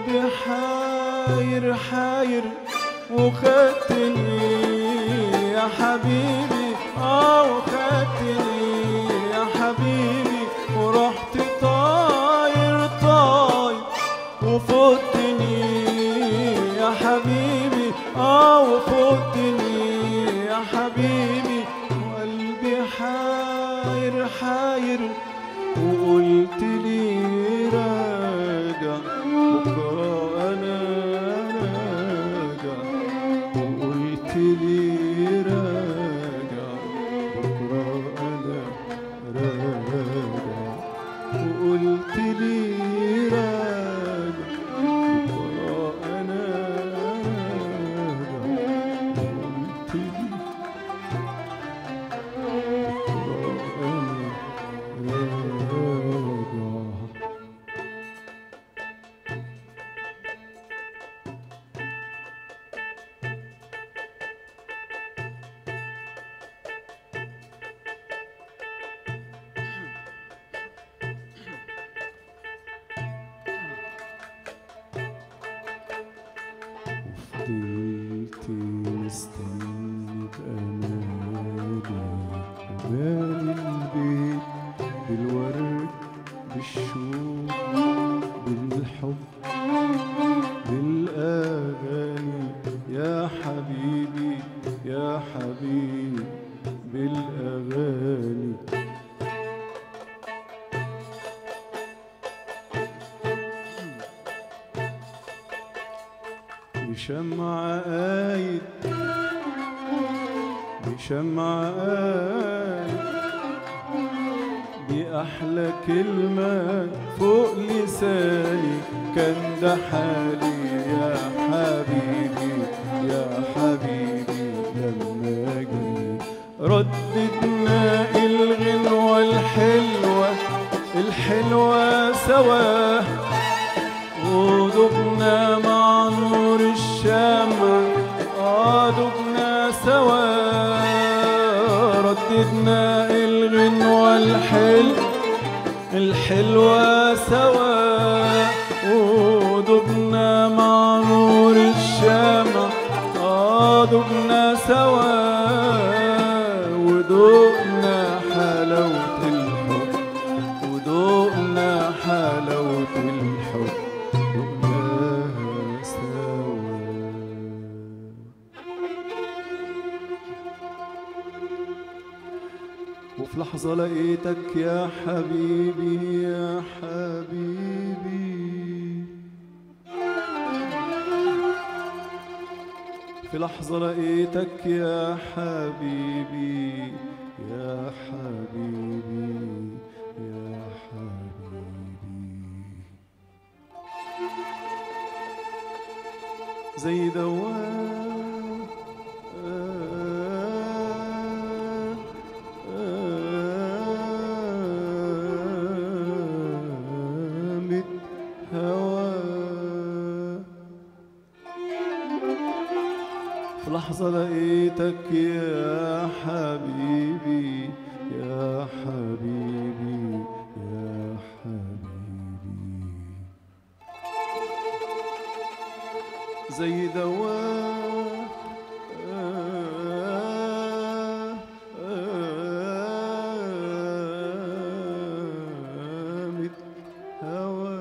حاير حاير وخدتني يا حبيبي اه وخدتني يا حبيبي ورحت طاير طاير وفوتني يا حبيبي اه وفوتني يا حبيبي وقلبي حاير حاير وقلت لي راجع بكرة أنا راجع وقلت لي راجع بكرة أنا راجع وقلت لي راجع بكرة أنا راجع وقلت لي فضلت مستني بأمالي وبالي البيت بالورد بالشوق بالحب بالأغاني يا حبيبي يا حبيبي بالأغاني بشمع قايد بشمع قايد بأحلى كلمة فوق لساني كان ده حالي يا حبيبي يا حبيبي لما جيت رددنا الغنوة الحلوة الحلوة سوا ودبنا مع نور الشمع آه دبنا سوا رددنا الغنوة الحلوة الحلوة سوا ودبنا مع نور الشمع آه دبنا سوا ودقنا حلاوة الحب ودقنا حلاوة الحب دقناها سوا وفي لحظة لقيتك يا حبيبي يا حبيبي في لحظة لقيتك يا حبيبي يا حبيبي يا حبيبي زي دوام آمد هوا في لحظة لقيتك يا حبيبي يا حبيبي يا حبيبي زي دواء آمد هوا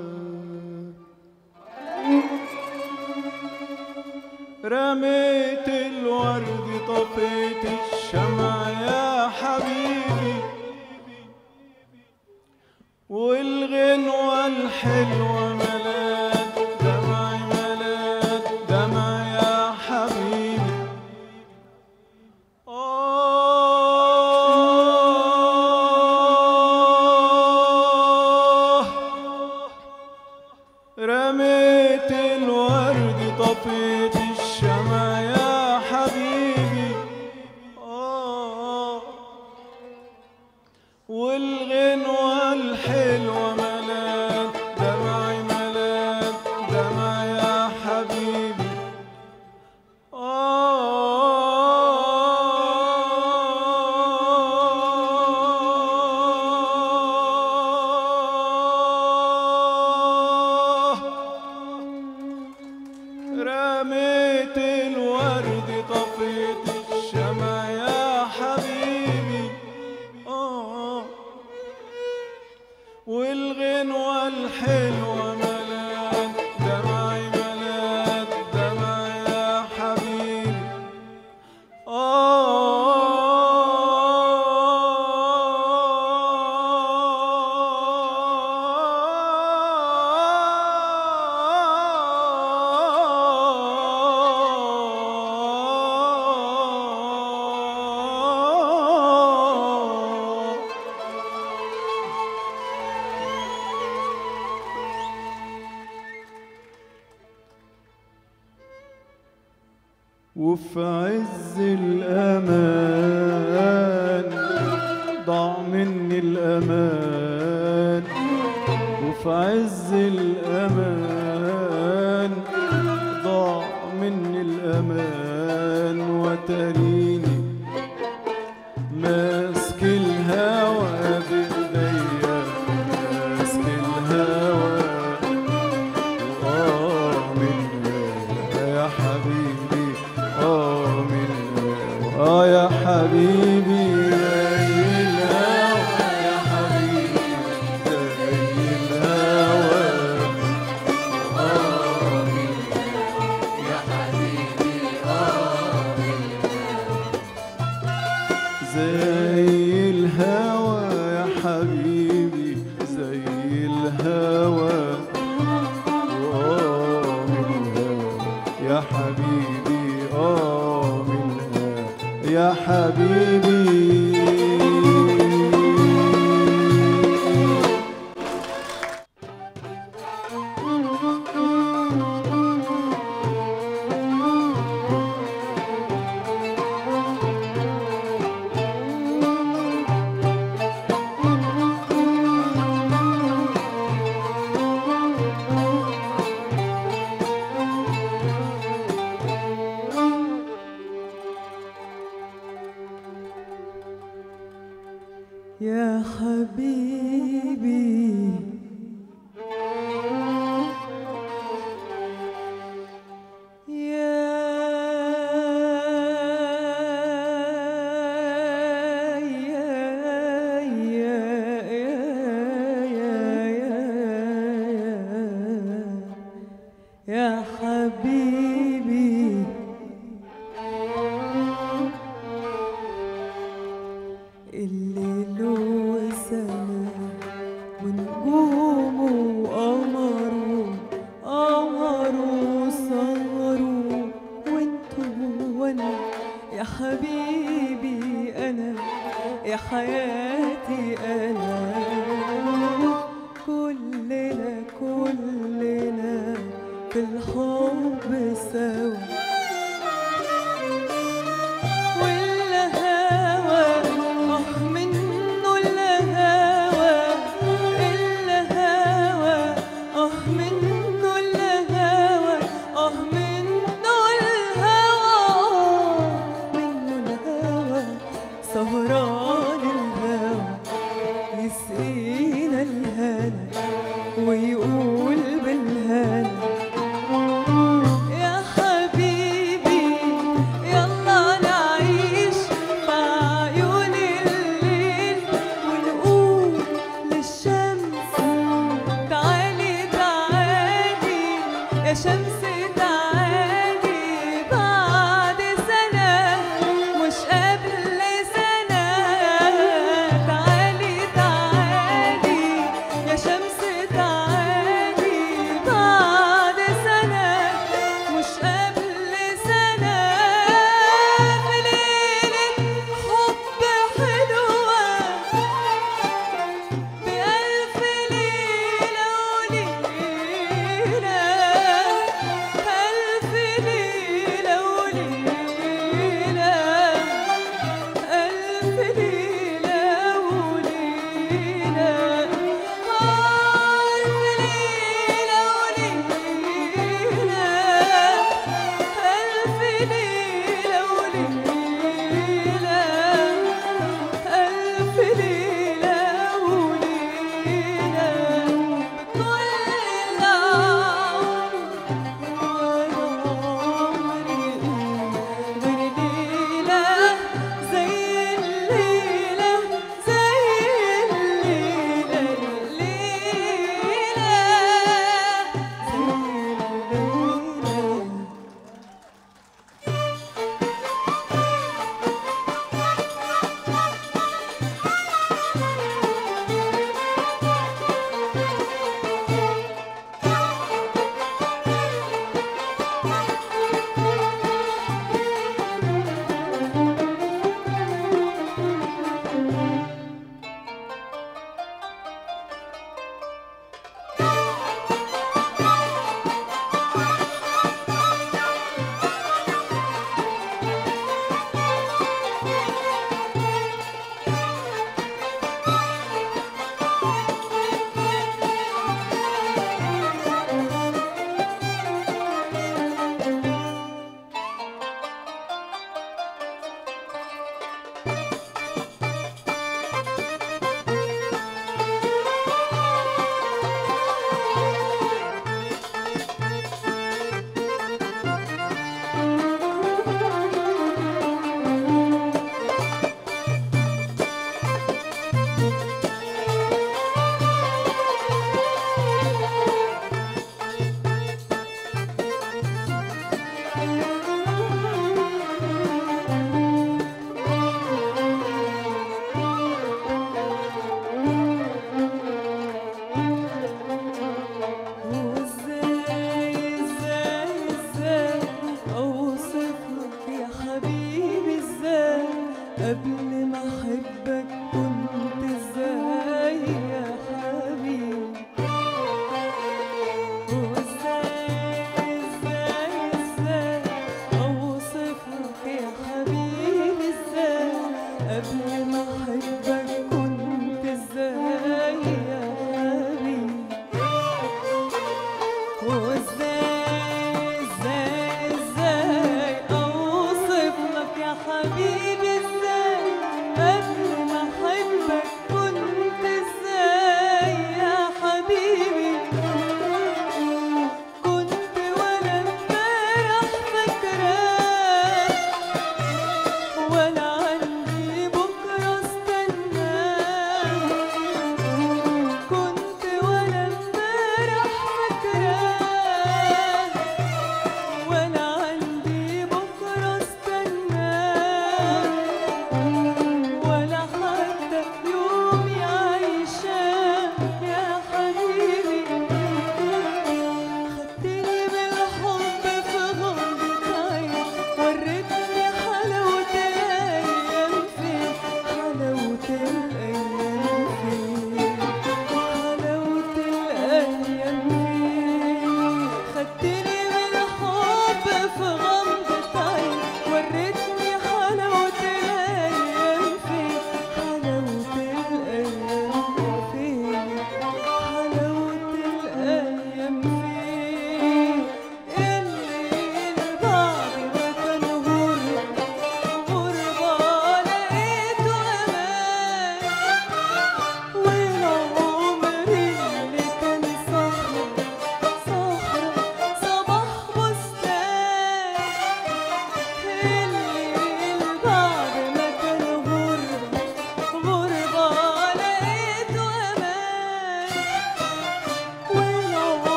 رميت الورد طفيت الشمع يا حبيبي والغنوة الحلوة ملات دمعي ملات دمع يا حبيبي آه رميت الورد طفيت الشمع يا حبيبي آه والغنوة الحلوة ملات دمعي ملات دمع يا حبيبي آه والغنوة الحلوة ملات دمعي ملات دمعي يا حبيبي آه وفي عز الأمان ضاع مني الأمان وفي عز الأمان ضاع مني الأمان وتريني ماسك الهوى بإيديا ماسك الهوى آه منها يا حبيبي آه منها آه يا حبيبي زي الهوى يا حبيبي زي الهوى آه يا حبيبي آه زي الهوى يا حبيبي زي الهوى آه منها يا حبيبي آه منها يا حبيبي يا حبيبي يا يا يا يا يا حبيبي الليل وسماء ونجومه وقمره قمره سهروا وانتوا وانا يا حبيبي انا يا حياتي انا كلنا كلنا في الحب سوا والهوى اه منه الهوى الهوى اه منه الهوى اه منه الهوى منه الهوى سهران الهوى يسقينا الهنا ويقول بالهنا يا حبيبي يلا نعيش في عيون الليل ونقول للشمس تعالي تعالي يا شمس تعالي بعد سنة مش قبل سنة تعالي تعالي يا شمس تعالي بعد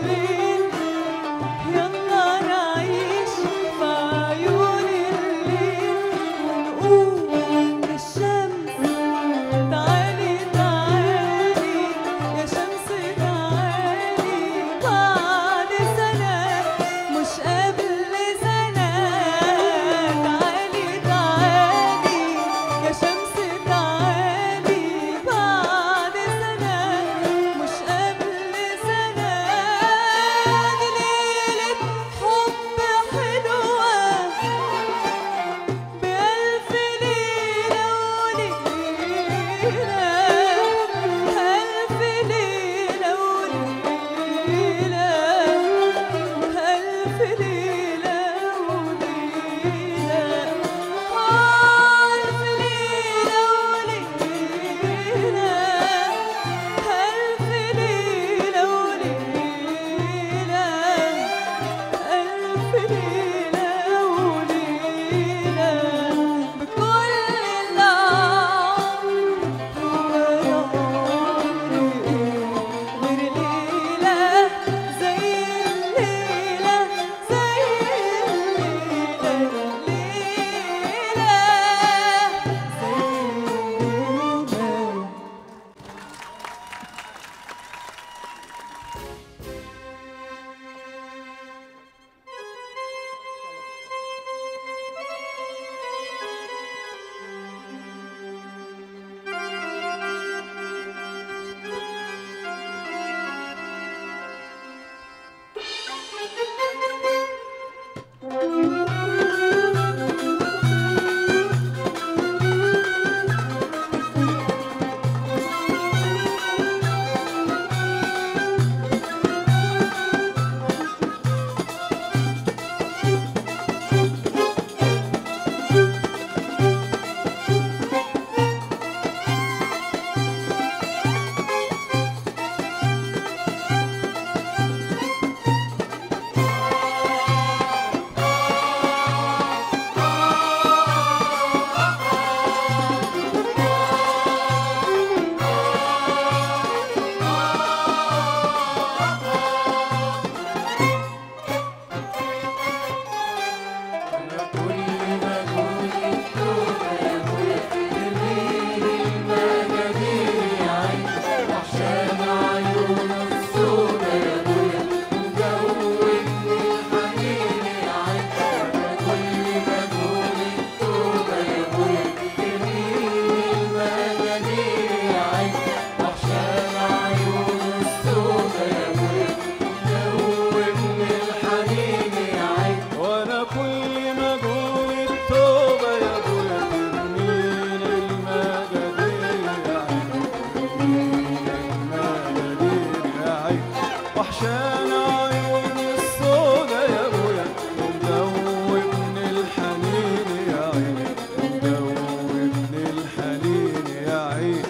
الليل يلا نعيش في عيون الليل ونقول للشمس تعالي تعالي يا شمس تعالي بعد سنة مش قبل سنة تعالي تعالي يا شمس تعالي بعد سنة مش قبل سنة دي ليلة حب حلوة بألف ليلة وليلة ألف ليلة وليلة ألف ليلة وليلة ألف ليلة وليلة ألف ليلة وليلة ألف ليلة وليلة بكل العمر هو يا عمري غير ليلة زي الليلة زي الليلة ليلة زي الليلة وانا كل ما اقول التوبه يا ابويا ترميني المجادير يا عين ترميني المجادير يا عين وحشان عيون السودا يا ابويا ومدوبني الحنين يا عين ومدوبني الحنين يا عين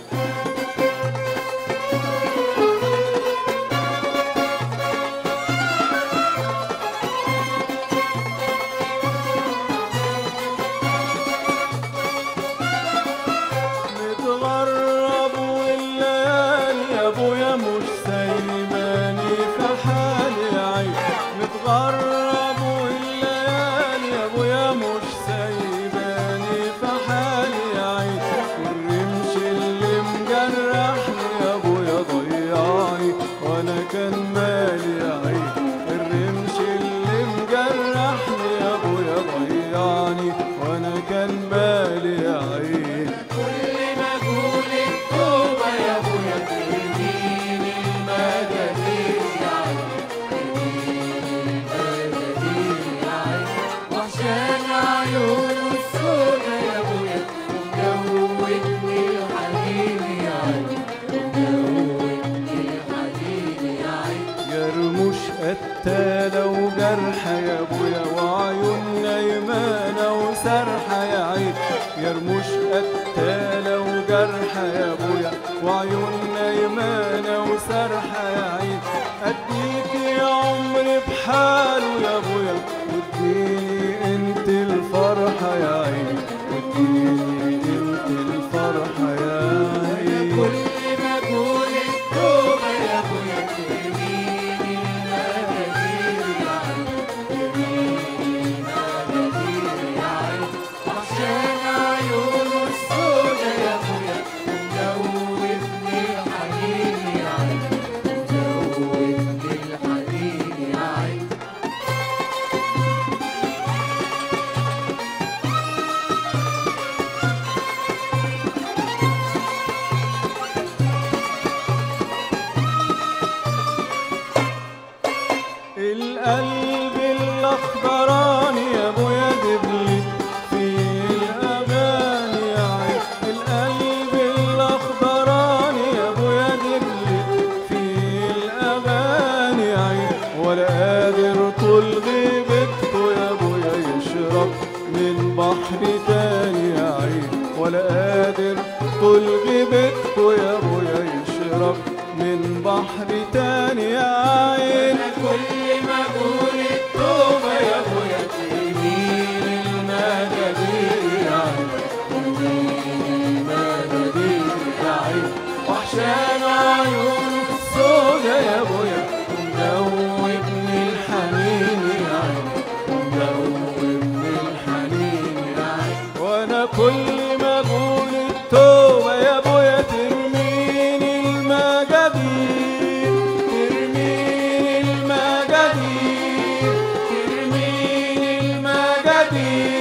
متغرب والليالي يا ابويا مش سايباني في حالي يا عين متغرب والليالي يا ابويا مش سايباني في حالي يا عين والرمش اللي مجرحني يا ابويا ضيعني وانا كان مالي يا عين الرمش اللي مجرحني يا ابويا ضيعني وانا كان مالي يا عين كل ما اقول التوبة يا ابويا ترميني المجادير يا عين ترميني المجادير يا عين وحشان عيون السودا يا ابويا ومجودني الحنين يا عين ومجودني الحنين يا عين يا رموش قتالة وجرحة يا ابويا وعيون نايمانة وسرحة يا عين يا رموش قتالة وجرحة يا ابويا وعيون نايمانة وسرحة يا عين اديك يا عمري بحاله يا ابويا واديني انت الفرحة يا عين واديني انت الفرحة يا عين كل ما اقول التوبة يا ابويا ترميني القلب الاخضراني يا ابويا دبلي في الاغاني يا عين القلب الاخضراني يا ابويا دبلي في الاغاني يا عين ولا قادر طول غيبته يا ابويا يشرب من بحر تاني يا عين ولا قادر طول غيبته يا ابويا يشرب من بحر تاني يا عين كل ما اقول التوبه يا ابويا ترميني المجادير يا عين ترميني المجادير يا عين وحشان عيونك السودا يا ابويا ومدوبني الحنين يا عين ومدوبني الحنين يا عين وانا كل ما اقول التوبه يا ابويا ترميني المجادير ترميني المجادير ترميني المجادير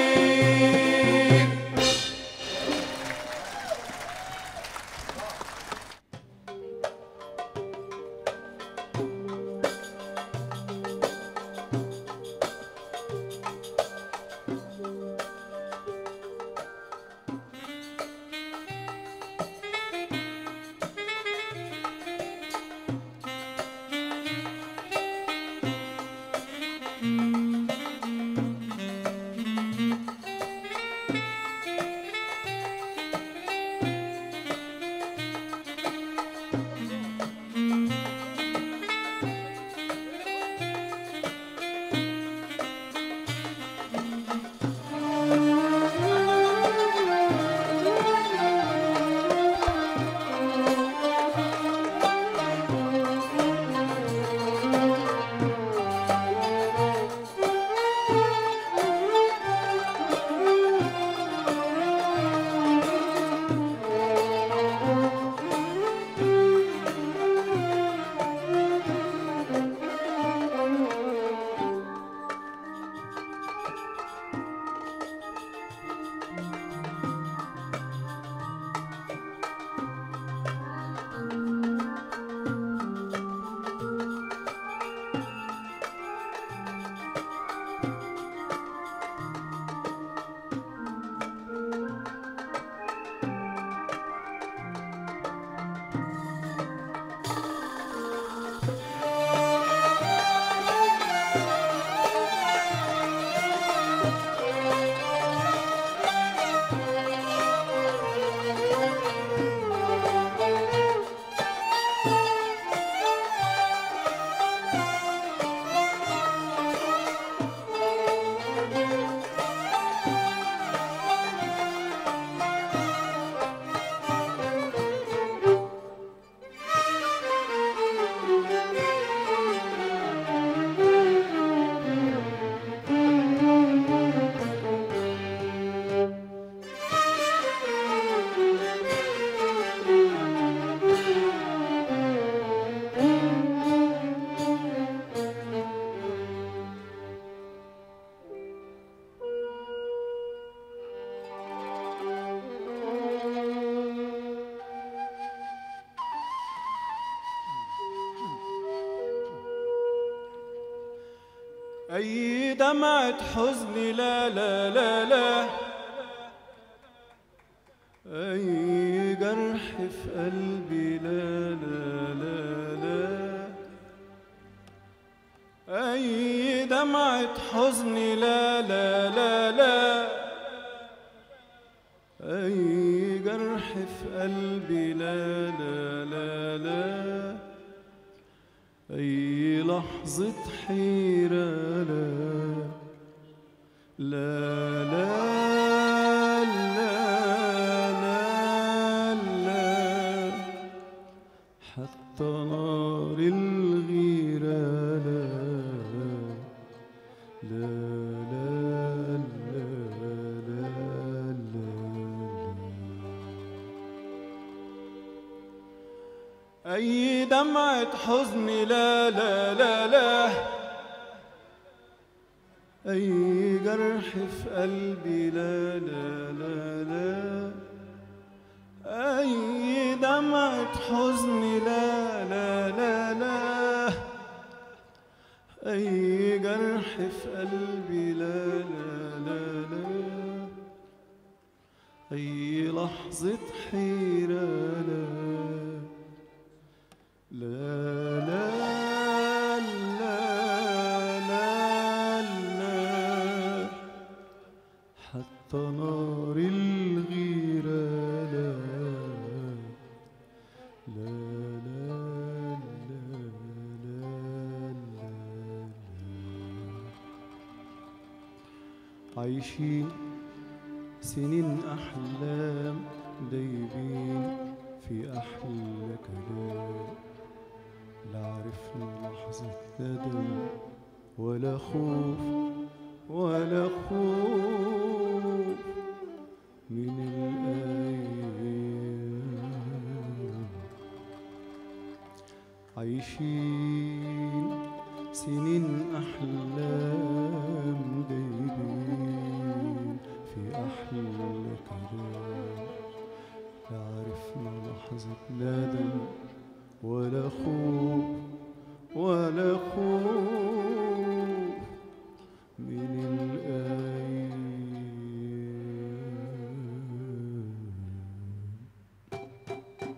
أي دمعة حزن لا لا لا لا أي جرح في قلبي لا لا لا لا أي دمعة حزن لا لا لا لا أي جرح في قلبي لا لا لا لا أي لحظة حيرة لا لا لا لا لا لا حتى نار الغيرة لا لا لا لا لا لا أي دمعة حزن لا لا لا لا أي جرح في قلبي لا لا لا لا أي دمعة حزن لا لا لا لا أي جرح في قلبي لا لا لا لا أي لحظة حيرة لا لا لا لا لا لا حتى نار الغيرة لا لا لا لا لا لا عايشين سنين أحلام دايبين في أحلى كلام لا عرفنا لحظة ندم ولا خوف ولا خوف من الأيام عايشين سنين أحلام دايبين في أحلى كلام لا عرفنا لحظة ندم ولا خوف ولا خوف من الأيام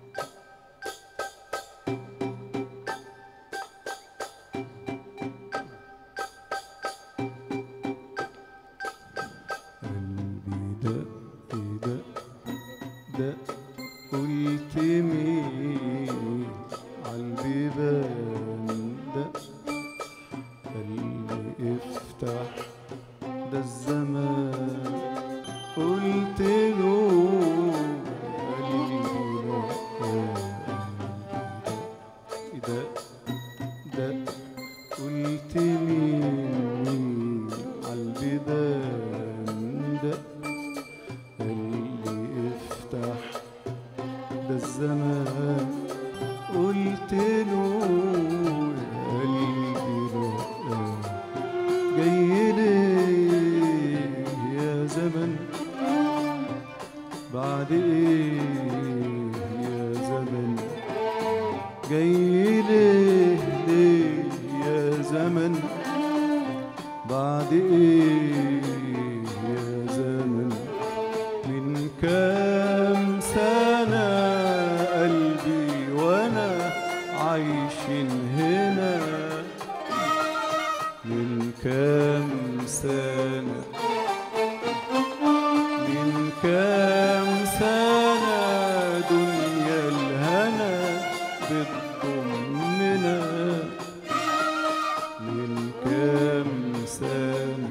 قلبي دق دق دق قلت مين عالبيبان دق قلبي افتح ده الزمان قلت له قلبي لا دق دق قلت مين عالبيبان دق اللي افتح ده الزمان قلت له يا قلبي لا جاي ليه يا زمن بعد ايه يا زمن جاي ليه ليه يا زمن بعد ايه يا زمن من كام سنة قلبي وانا عايشين هنا من كام سنة من كام سنة دنيا الهنا بتضمنا من كام سنة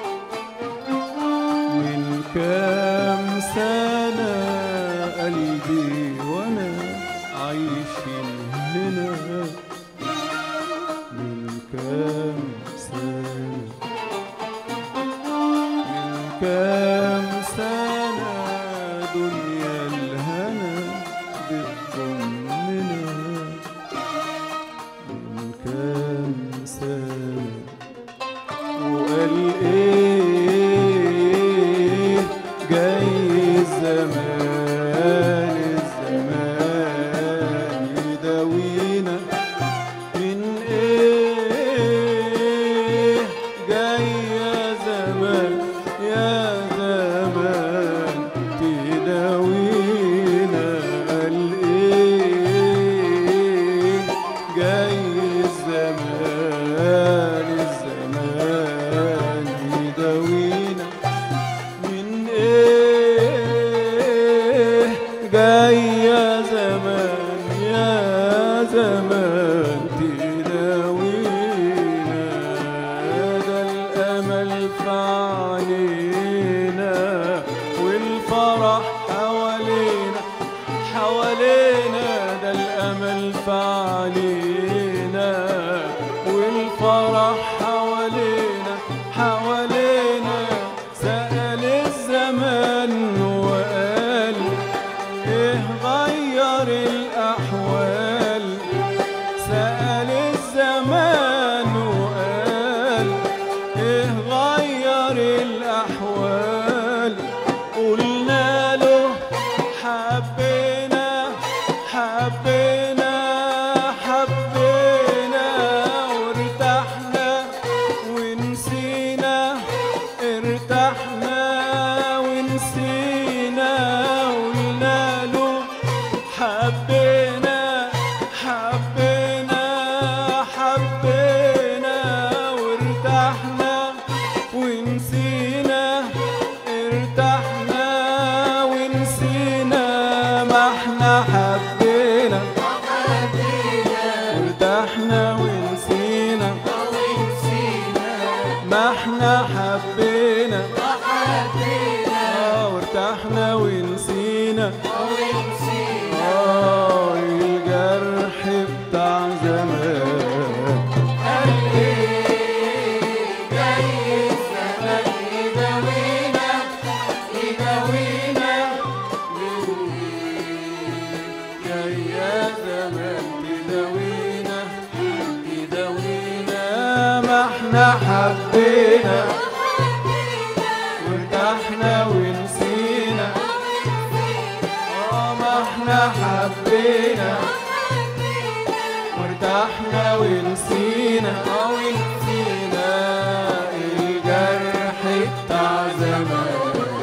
من كام سنة قلبي وانا عايشين هنا من كام سنة من كام سنة دنيا الهنا بتضمنا من كام سنة وقال ايه جاي الزمان الزمان يداوينا من ايه جاي يا زمان يا زمان تداوينا قال ايه جاي الزمان الزمان يداوينا من ايه جاي يا زمان يا زمان تداوينا ده الامل في عينينا والفرح حوالينا حوالينا ده الامل في علينا والفرح حوالينا حوالينا سأل الزمان وقال ايه غير الاحوال سأل الزمان وقال ايه غير الاحوال قلنا له حبينا حبينا حبينا وارتحنا وارتحنا حبينا آه، وارتحنا ونسينا آه، الجرح بتاع زمان جاي يا زمان تداوينا تداوينا ما احنا حبينا وارتحنا ونسينا اه ما احنا حبينا وارتحنا ونسينا اه ونسينا الجرح بتاع زمان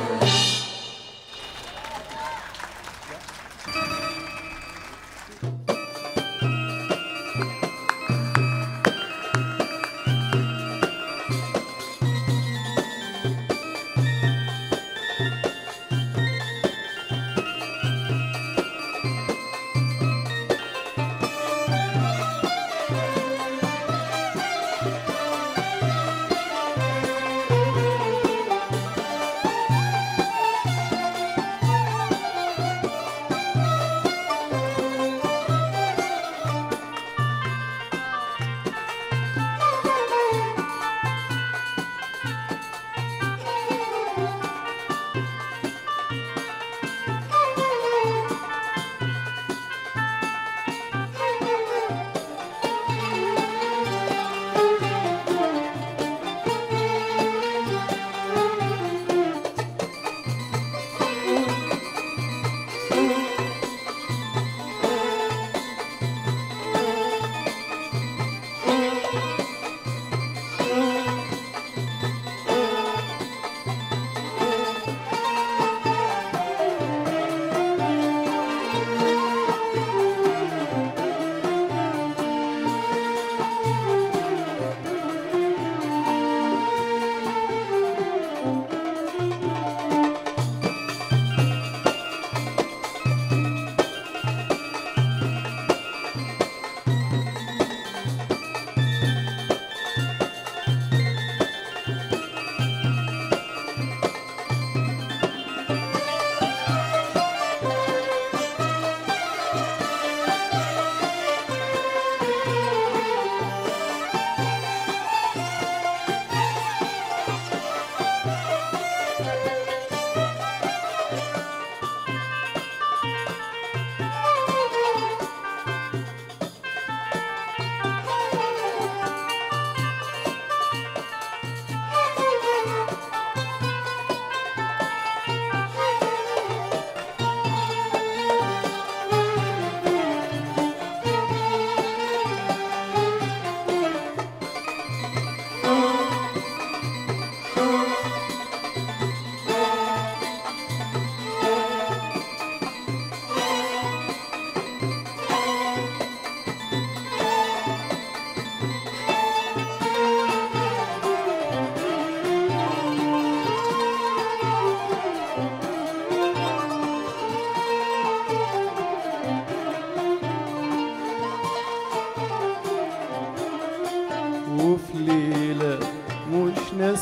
وفي ليلة مش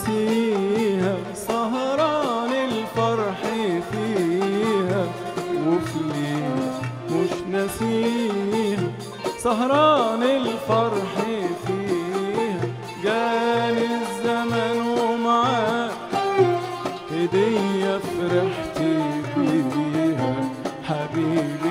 ناسيها سهران الفرح فيها وفي ليلة مش ناسيها سهران الفرح فيها جاني الزمن ومعاه هدية فرحت بيها حبيبي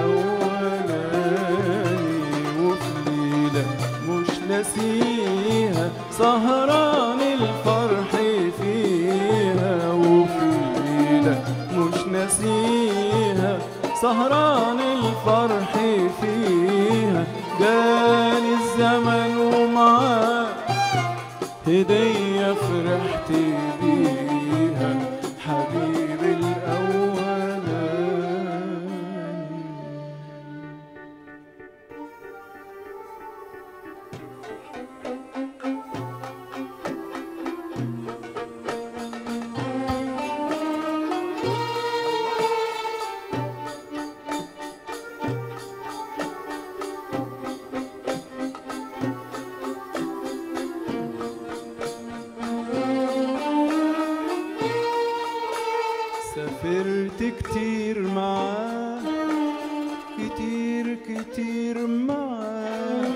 الأولاني وفي ليلة مش ناسيها سهران الفرح فيها وفي ليلة مش ناسيها سهران الفرح فيها جاني الزمن ومعاه هدية فرحت بيها حبيبي الأولاني سافرت كتير معاه كتير كتير معاه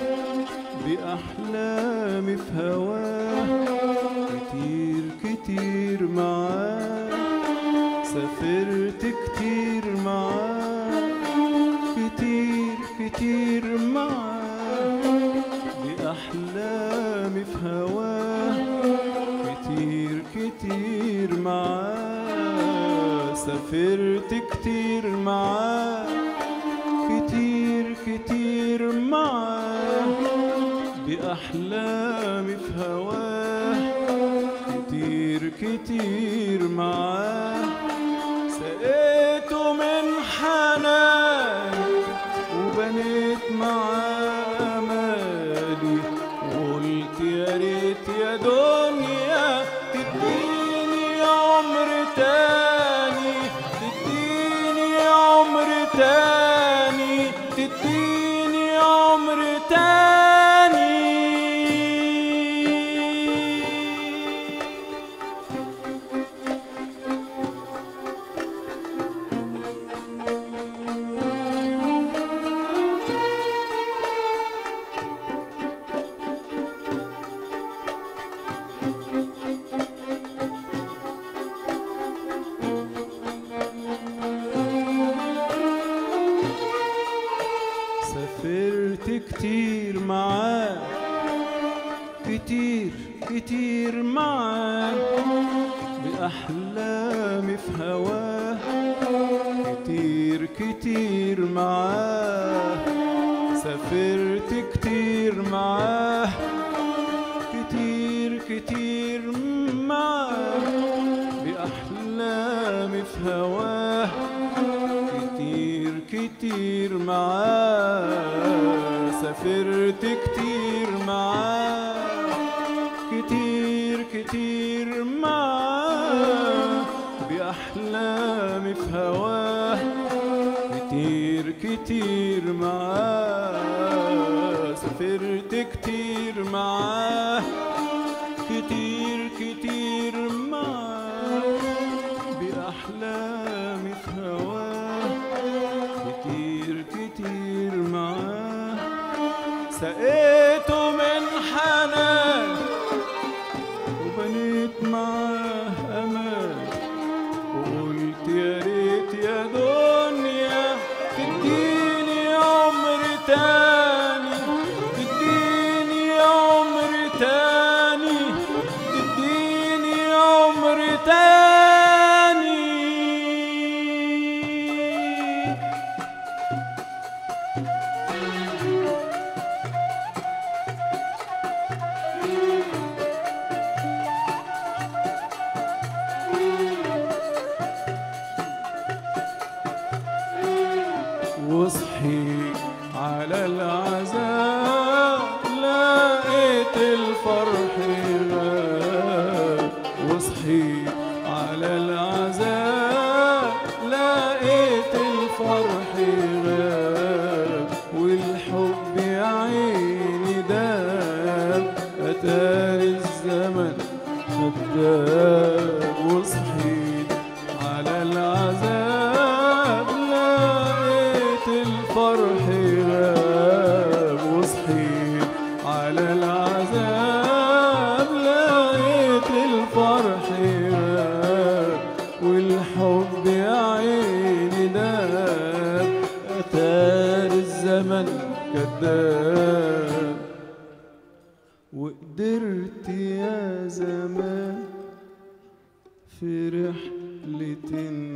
بأحلامي في هواه كتير كتير معاه سافرت كتير معاه كتير كتير معاه بأحلامي في هواه كتير كتير معاه سافرت كتير معاه كتير كتير معاه بأحلامي في هواه كتير كتير معاه سقيته من حنان وبنيت معاه امالي وقلت يا ريت يا دنيا تديني عمر تاني تديني عمر تاني تديني عمر تاني سافرت كتير معاه كتير كتير معاه بأحلامي في هواه كتير كتير معاه سافرت كتير معاه كتير كتير معاه بأحلامي في هواه كتير كتير معاه سافرت كتير معاه كتير كتير معاه بأحلامي في هواه كتير كتير معاه سافرت كتير معاه كتير كتير معاه بأحلامي في هواه كتير كتير معاه سقيته من حنان وبنيت معاه أمان وقلت يا ريت يا دنيا تديني عمر تاني تديني عمر تاني تديني عمر تاني وصحي على العذاب لقيت الفرح غاب وصحي على العذاب لقيت الفرح غاب والحب يا عيني داب أتاري الزمن خداب وصحيت على العذاب لقيت الفرح غاب وصحيت على العذاب لقيت الفرح غاب والحب يا عيني داب أتار الزمن كذاب وقدرت يا زمان في رحلة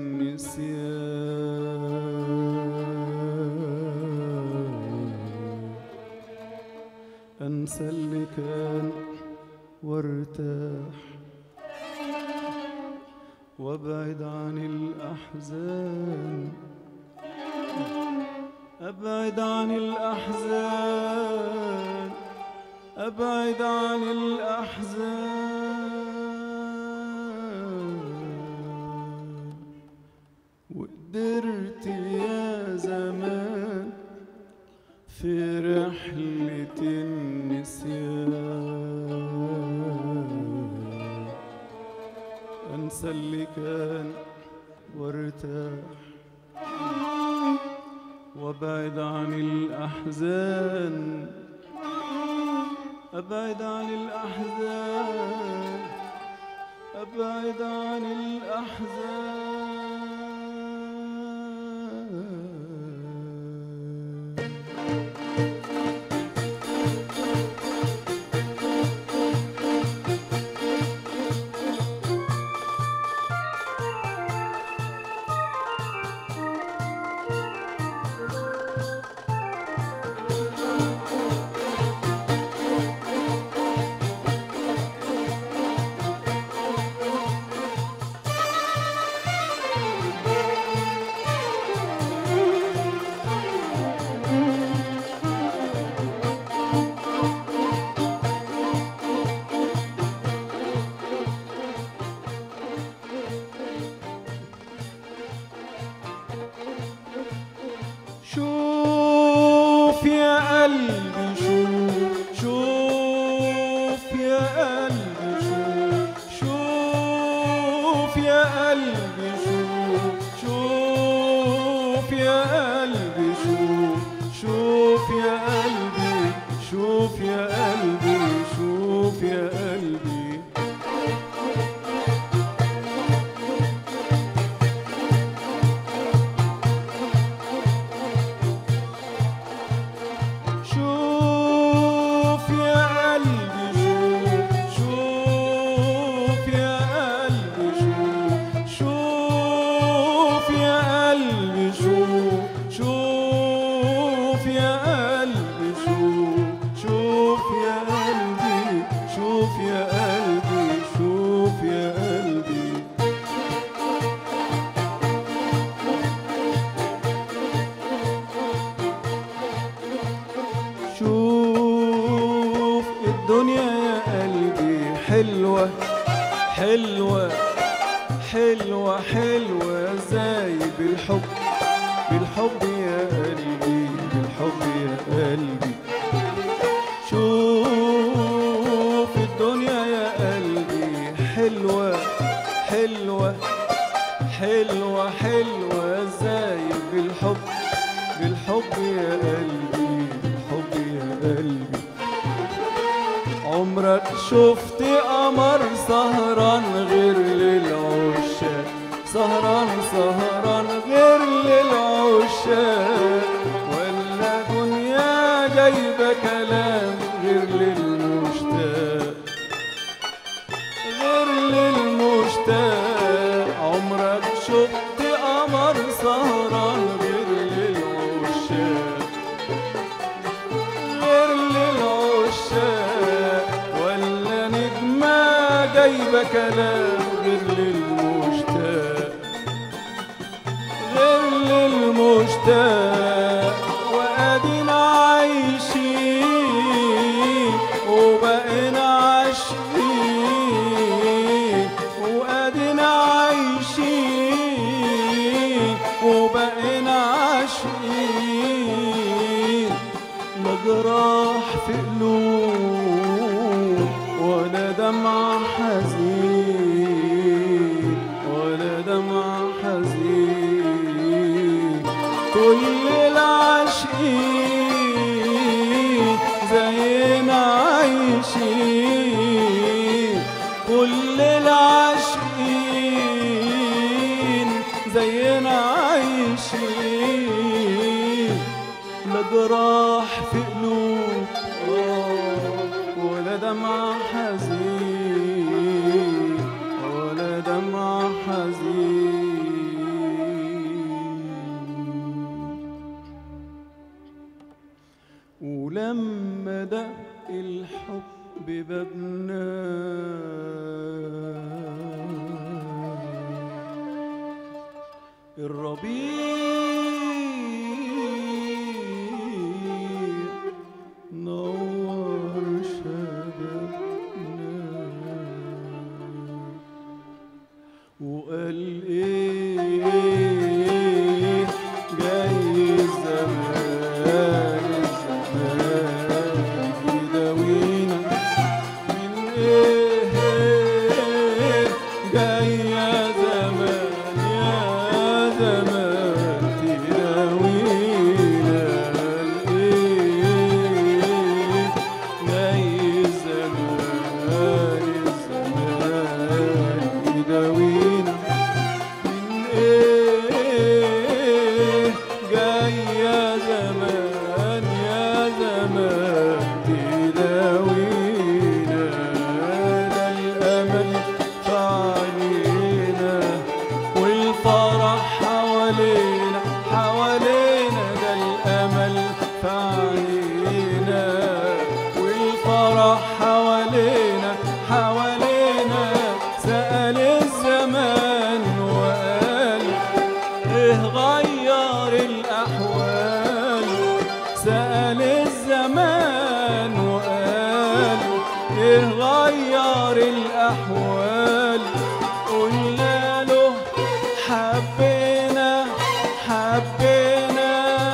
النسيان أنسى اللي كان وارتاح وابعد عن الأحزان أبعد عن الأحزان أبعد عن الأحزان وقدرت يا زمان في رحلة النسيان أنسى اللي كان وارتاح وابعد عن الأحزان أبعد عن الأحزان أبعد عن الأحزان شوف يا قلبي شوف شوف يا قلبي شوف شوف يا قلبي شوف شوف يا قلبي شوف شوف يا قلبي شوف يا قلبي شوف يا قلبي شوف يا قلبي شوف شوف يا قلبي شوف شوف يا قلبي شوف شوف يا قلبي شوف شوف يا قلبي شوف يا قلبي شوف يا قلبي شوف الدنيا يا قلبي حلوة حلوة حلوة حلوة زي بالحب بالحب يا قلبي بالحب يا قلبي شوف الدنيا يا قلبي حلوة حلوة حلوة حلوة زي بالحب بالحب يا قلبي بالحب يا قلبي عمرك شفت قمر سهران غير للعشاق سهران سهران غير للعشاق ولا دنيا جايبة كلام غير للمشتاق غير للمشتاق عمرك شفت قمر سهران غير للعشاق غير للعشاق ولا نجمة جايبة كلام غير للمشتاق غير للمشتاق وادينا عايشين وبقينا عاشقين وادينا عايشين وبقينا عاشقين لا جراح في قلوب ولا دمع حزين ولا دمع حزين كل العاشقين زينا عايشين كل العاشقين زينا عايشين لا جراح في قلوب آه، ولا دمع حزين ولا دمع حزين ولما دق الحب بابنا الربيع نور شبابنا وقال ايه جاي الزمان الزمان يداوينا من ايه جاي يا زمان يا غير الأحوال قلنا له حبينا حبينا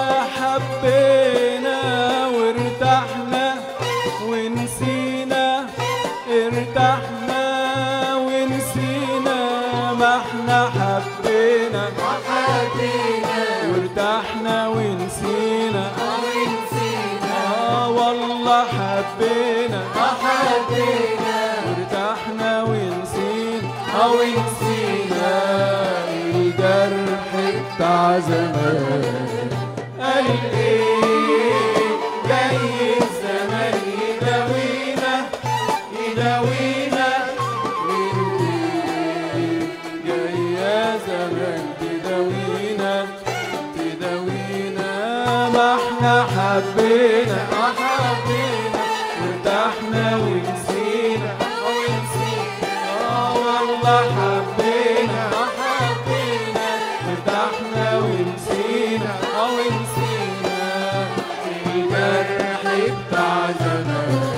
حبينا وارتحنا ونسينا ارتحنا ونسينا ما احنا حبينا وارتحنا ونسينا اه والله حبينا وارتحنا ونسينا اه ونسينا الجرح بتاع زمان قال ايه جاي الزمان يداوينا يداوينا من ايه جاي يا زمان تداوينا تداوينا ما احنا حبينا ما حبينا وارتحنا ونسينا ونسينا اه والله حبينا ما حبينا ارتحنا ونسينا اه ونسينا الجرح بتاع زمان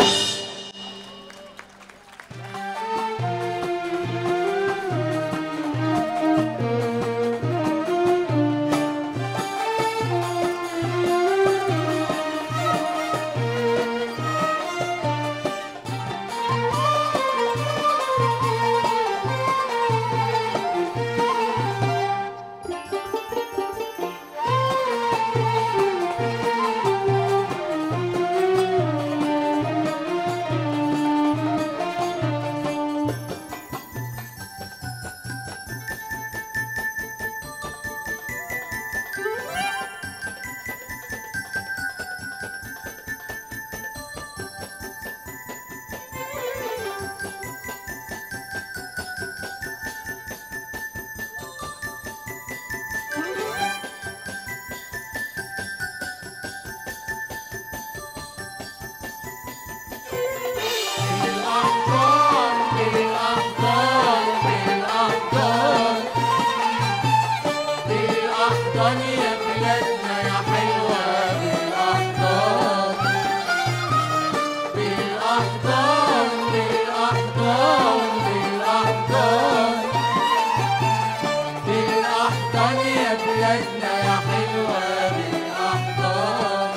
بالأحضان يا بلادنا يا حلوة بالأحضان بالأحضان بالأحضان بالأحضان بالأحضان يا بلادنا يا حلوة بالأحضان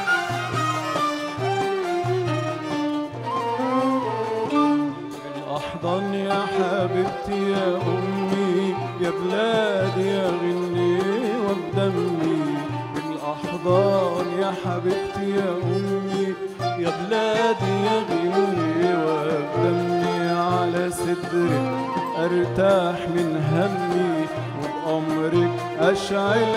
الأحضان يا حبيبتي يا أمي يا بلادي يا غني وبدمي بالأحضان يا حبيبتي يا أمي يا بلادي يا غني وبدمي على صدرك أرتاح من همي وبأمرك أشعل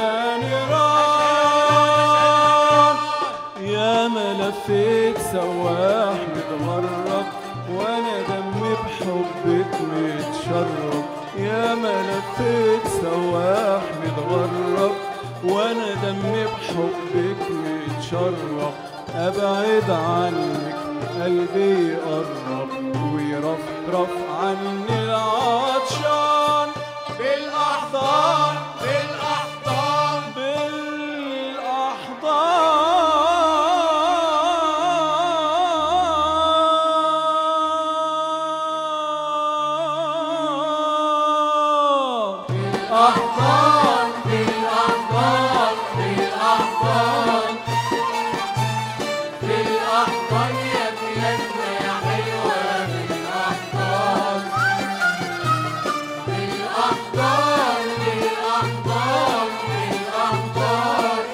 نيران يا ما لفيت سواح متغرب وانا دمي بحبك متشرب يا ما لفيت سواح متغرب وانا دمي بحبك متشرب ابعد عنك قلبي يقرب ويرفرف عني العطشان بالاحضان بالاحضان بالاحضان بالأحضان بالأحضان بالأحضان بالأحضان يا بلادنا يا حلوة بالأحضان بالأحضان بالأحضان بالأحضان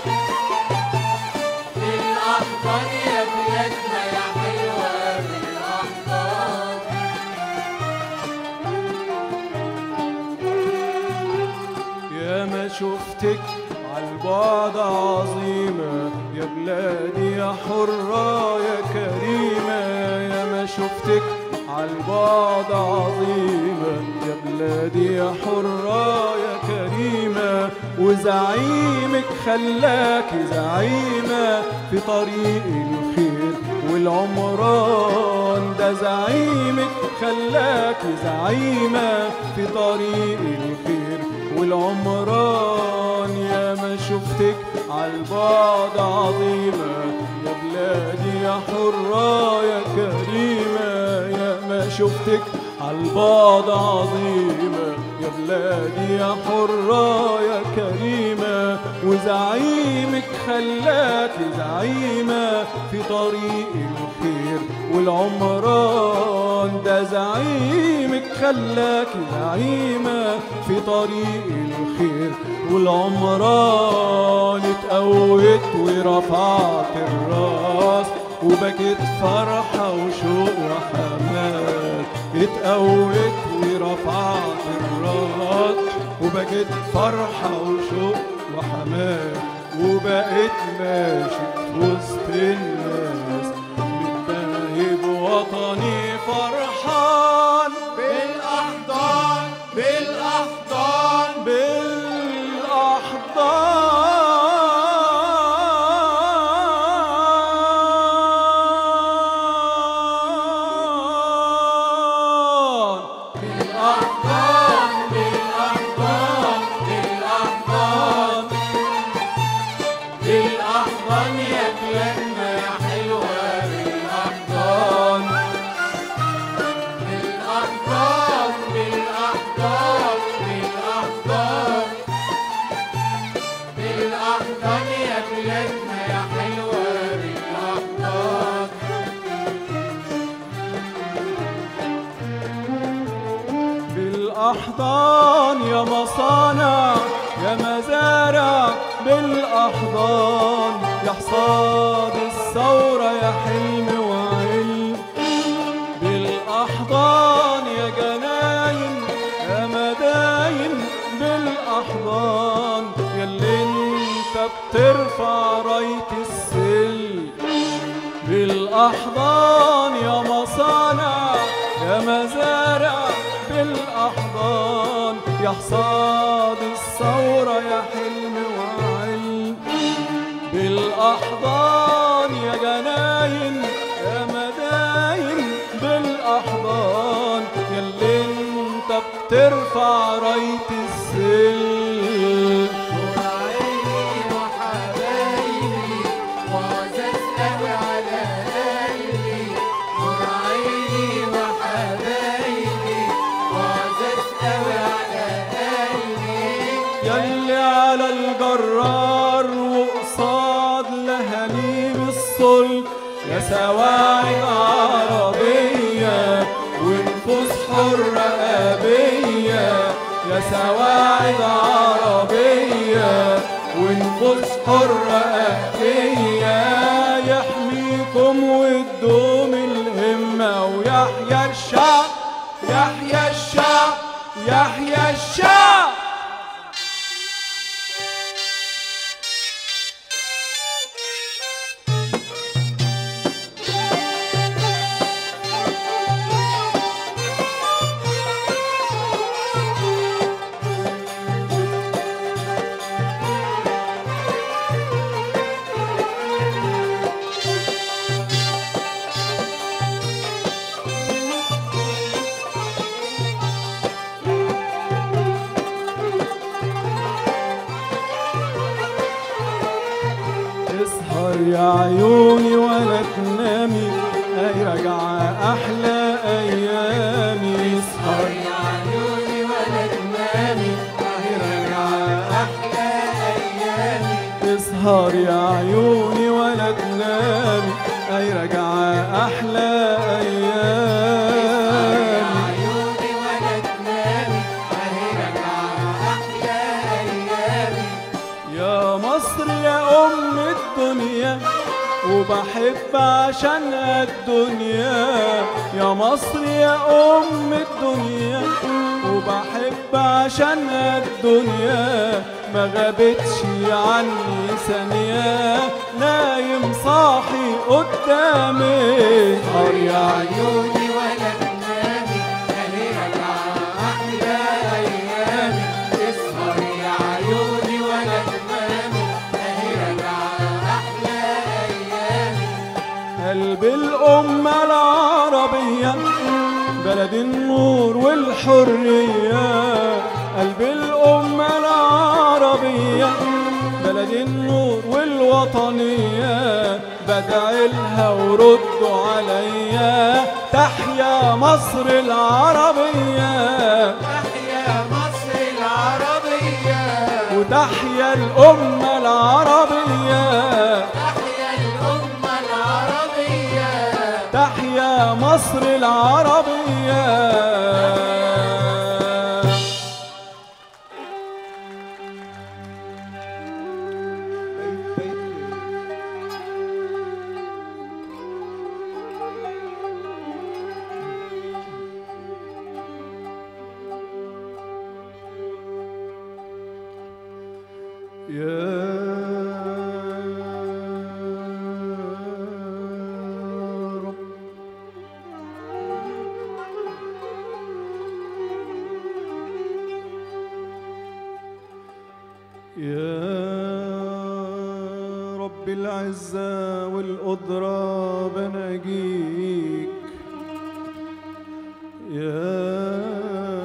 بالأحضان يا بلادنا يا حلوة بالأحضان يا ما شفتك عالبعد عظيمة يا بلادي يا حرة يا كريمة يا ما شفتك عالبعد عظيمة يا بلادي يا حرة يا كريمة وزعيمك خلاك زعيمة في طريق الخير والعمران ده زعيمك خلاك زعيمة في طريق الخير والعمران يا ما شفت شفتك عالبعد عظيمة يا بلادي يا حرة يا كريمة يا ما شفتك عالبعد عظيمة يا بلادي يا حرة يا كريمة وزعيمك خلاك زعيمة في طريق الخير والعمران ده زعيمك خلاك زعيمة في طريق الخير والعمران اتقوت ورفعت الراس وبكت فرحة وشوق وحماس اتقوت ورفعت الراس وبكت فرحة وشوق وحماس وبقيت ماشي في وسط الناس متباهي بوطني فرحان بالأحضان بالأحضان بالأحضان بالأحضان بالأحضان بالأحضان بالأحضان يا بلادنا يا حلوة بالأحضان بالأحضان بالأحضان بالأحضان بالأحضان يا بلادنا يا حلوة بالأحضان بالأحضان يا مصانع يا مزارع بالأحضان يا حصاد الثورة يا حلم وعلم بالأحضان يا جناين يا مداين بالأحضان يا اللي انت بترفع راية السلم بالأحضان يا مصانع يا مزارع بالأحضان يا حصاد الثورة يا حلم وعلم بالأحضان يا جناين يا مداين بالأحضان يا اللي انت بترفع راية السلم نور عيني وحبايبي وعزاز قوي على قلبي نور عيني وحبايبي وعزاز قوي على قلبي يلي على الجرار وقصاد لهاليب الصلب يا سواعي عربية ونفوس حرة أبية يا سواعي عربية ونفوس حرة أبية يحميكم وتدوم الهمة ويحيى الشعب يحيى الشعب يحيى الشعب اسهر يا عيوني ولا تنامي اي راجعة احلى ايامي اسهر يا عيوني ولا تنامي اهي راجعة احلى ايامي اسهر يا عيوني ولا تنامي اي راجعة احلى ايامي عيوني ولا تنامي اهي راجعة احلى ايامي يا مصر يا ام الدنيا وبحب عشان الدنيا يا مصر يا ام الدنيا وبحب عشان الدنيا ما غابتش عني ثانية نايم صاحي قدامي اسهر يا عيوني ولا تنامي اهي راجعة احلى ايامي اسهر يا عيوني ولا تنامي اهي راجعة احلى ايامي قلب الأمة العربية بلد النور والحرية قلب الأمة العربية بلد النور والوطنية بدعي لها وردوا عليا تحيا مصر العربية تحيا مصر العربية وتحيا الأمة العربية تحيا الأمة العربية تحيا مصر العربية يا رب يا رب العزة والقدرة بناجيك يا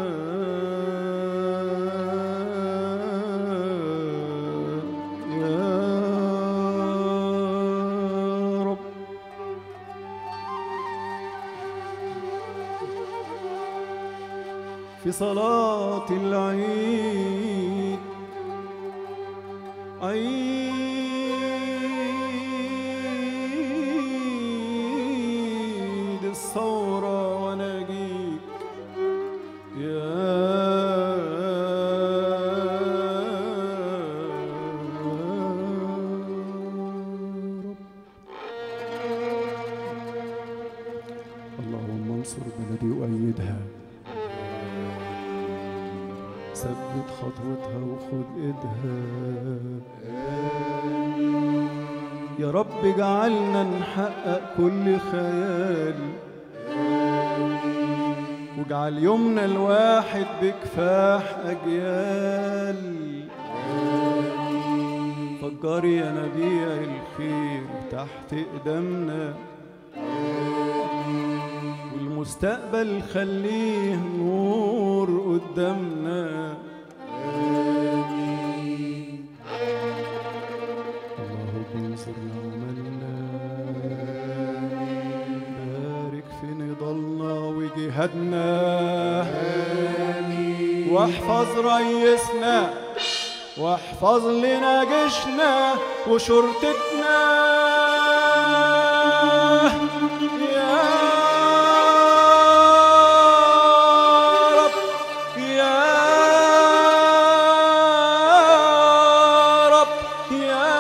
يا رب في صلاة العيد عيد الثورة ونجيك يا رب اللهم انصر بلدي وأيدها ثبت خطوتها وخد ايدها يا رب اجعلنا نحقق كل خيال واجعل يومنا الواحد بكفاح اجيال فجر يا نبيع الخير تحت قدامنا والمستقبل خليه نور قدامنا اللهم انصرنا عملنا بارك في نضالنا وجهادنا واحفظ ريسنا واحفظ لنا جيشنا وشرطتنا يا رب يا رب يا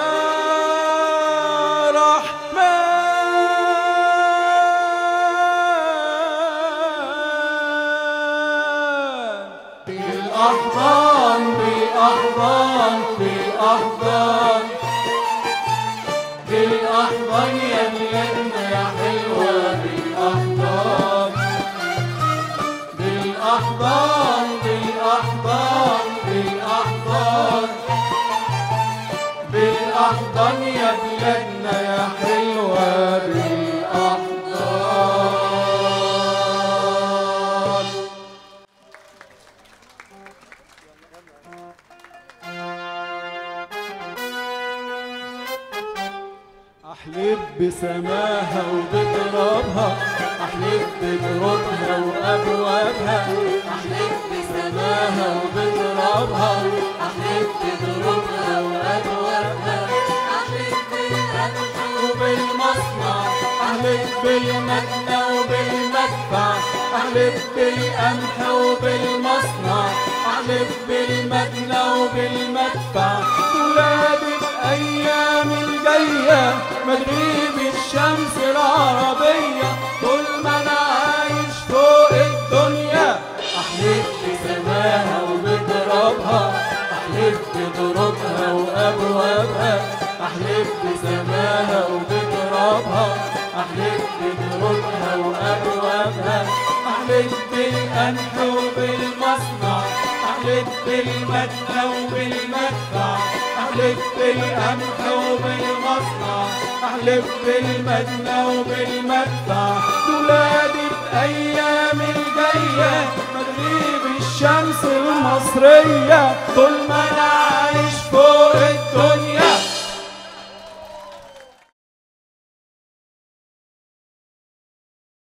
رحمن بالأحضان بالأحضان بالأحضان بالأحضان يا بلادنا يا حلوة بالأحضان بالأحضان بالأحضان بالأحضان بالأحضان يا بلادنا يا حلوة بالأحضان احلف بسماها وبترابها احلف بترابها وابوابها أحلف بسماها وبترابها أحلف بدروبها وأبوابها أحلف بالقمح وبالمصنع احلف بالمكنة وبالمدفع احلف بالقمح وبالمصنع احلف بالمكنة وبالمدفع ولادي بايام الجاية مغرب الشمس العربية طول ما انا عايش فوق الدنيا أحلف بسماها وبترابها أحلف بدروبها وأبوابها أحلف بسماها وبترابها أحلف بدروبها وأبوابها احلف بالقمح وبالمصنع احلف بالمكنة وبالمدفع احلف بالقمح وبالمصنع احلف بالمكنة وبالمدفع دولادي بايام الجاية مغرب الشمس المصرية طول ما انا عايش فوق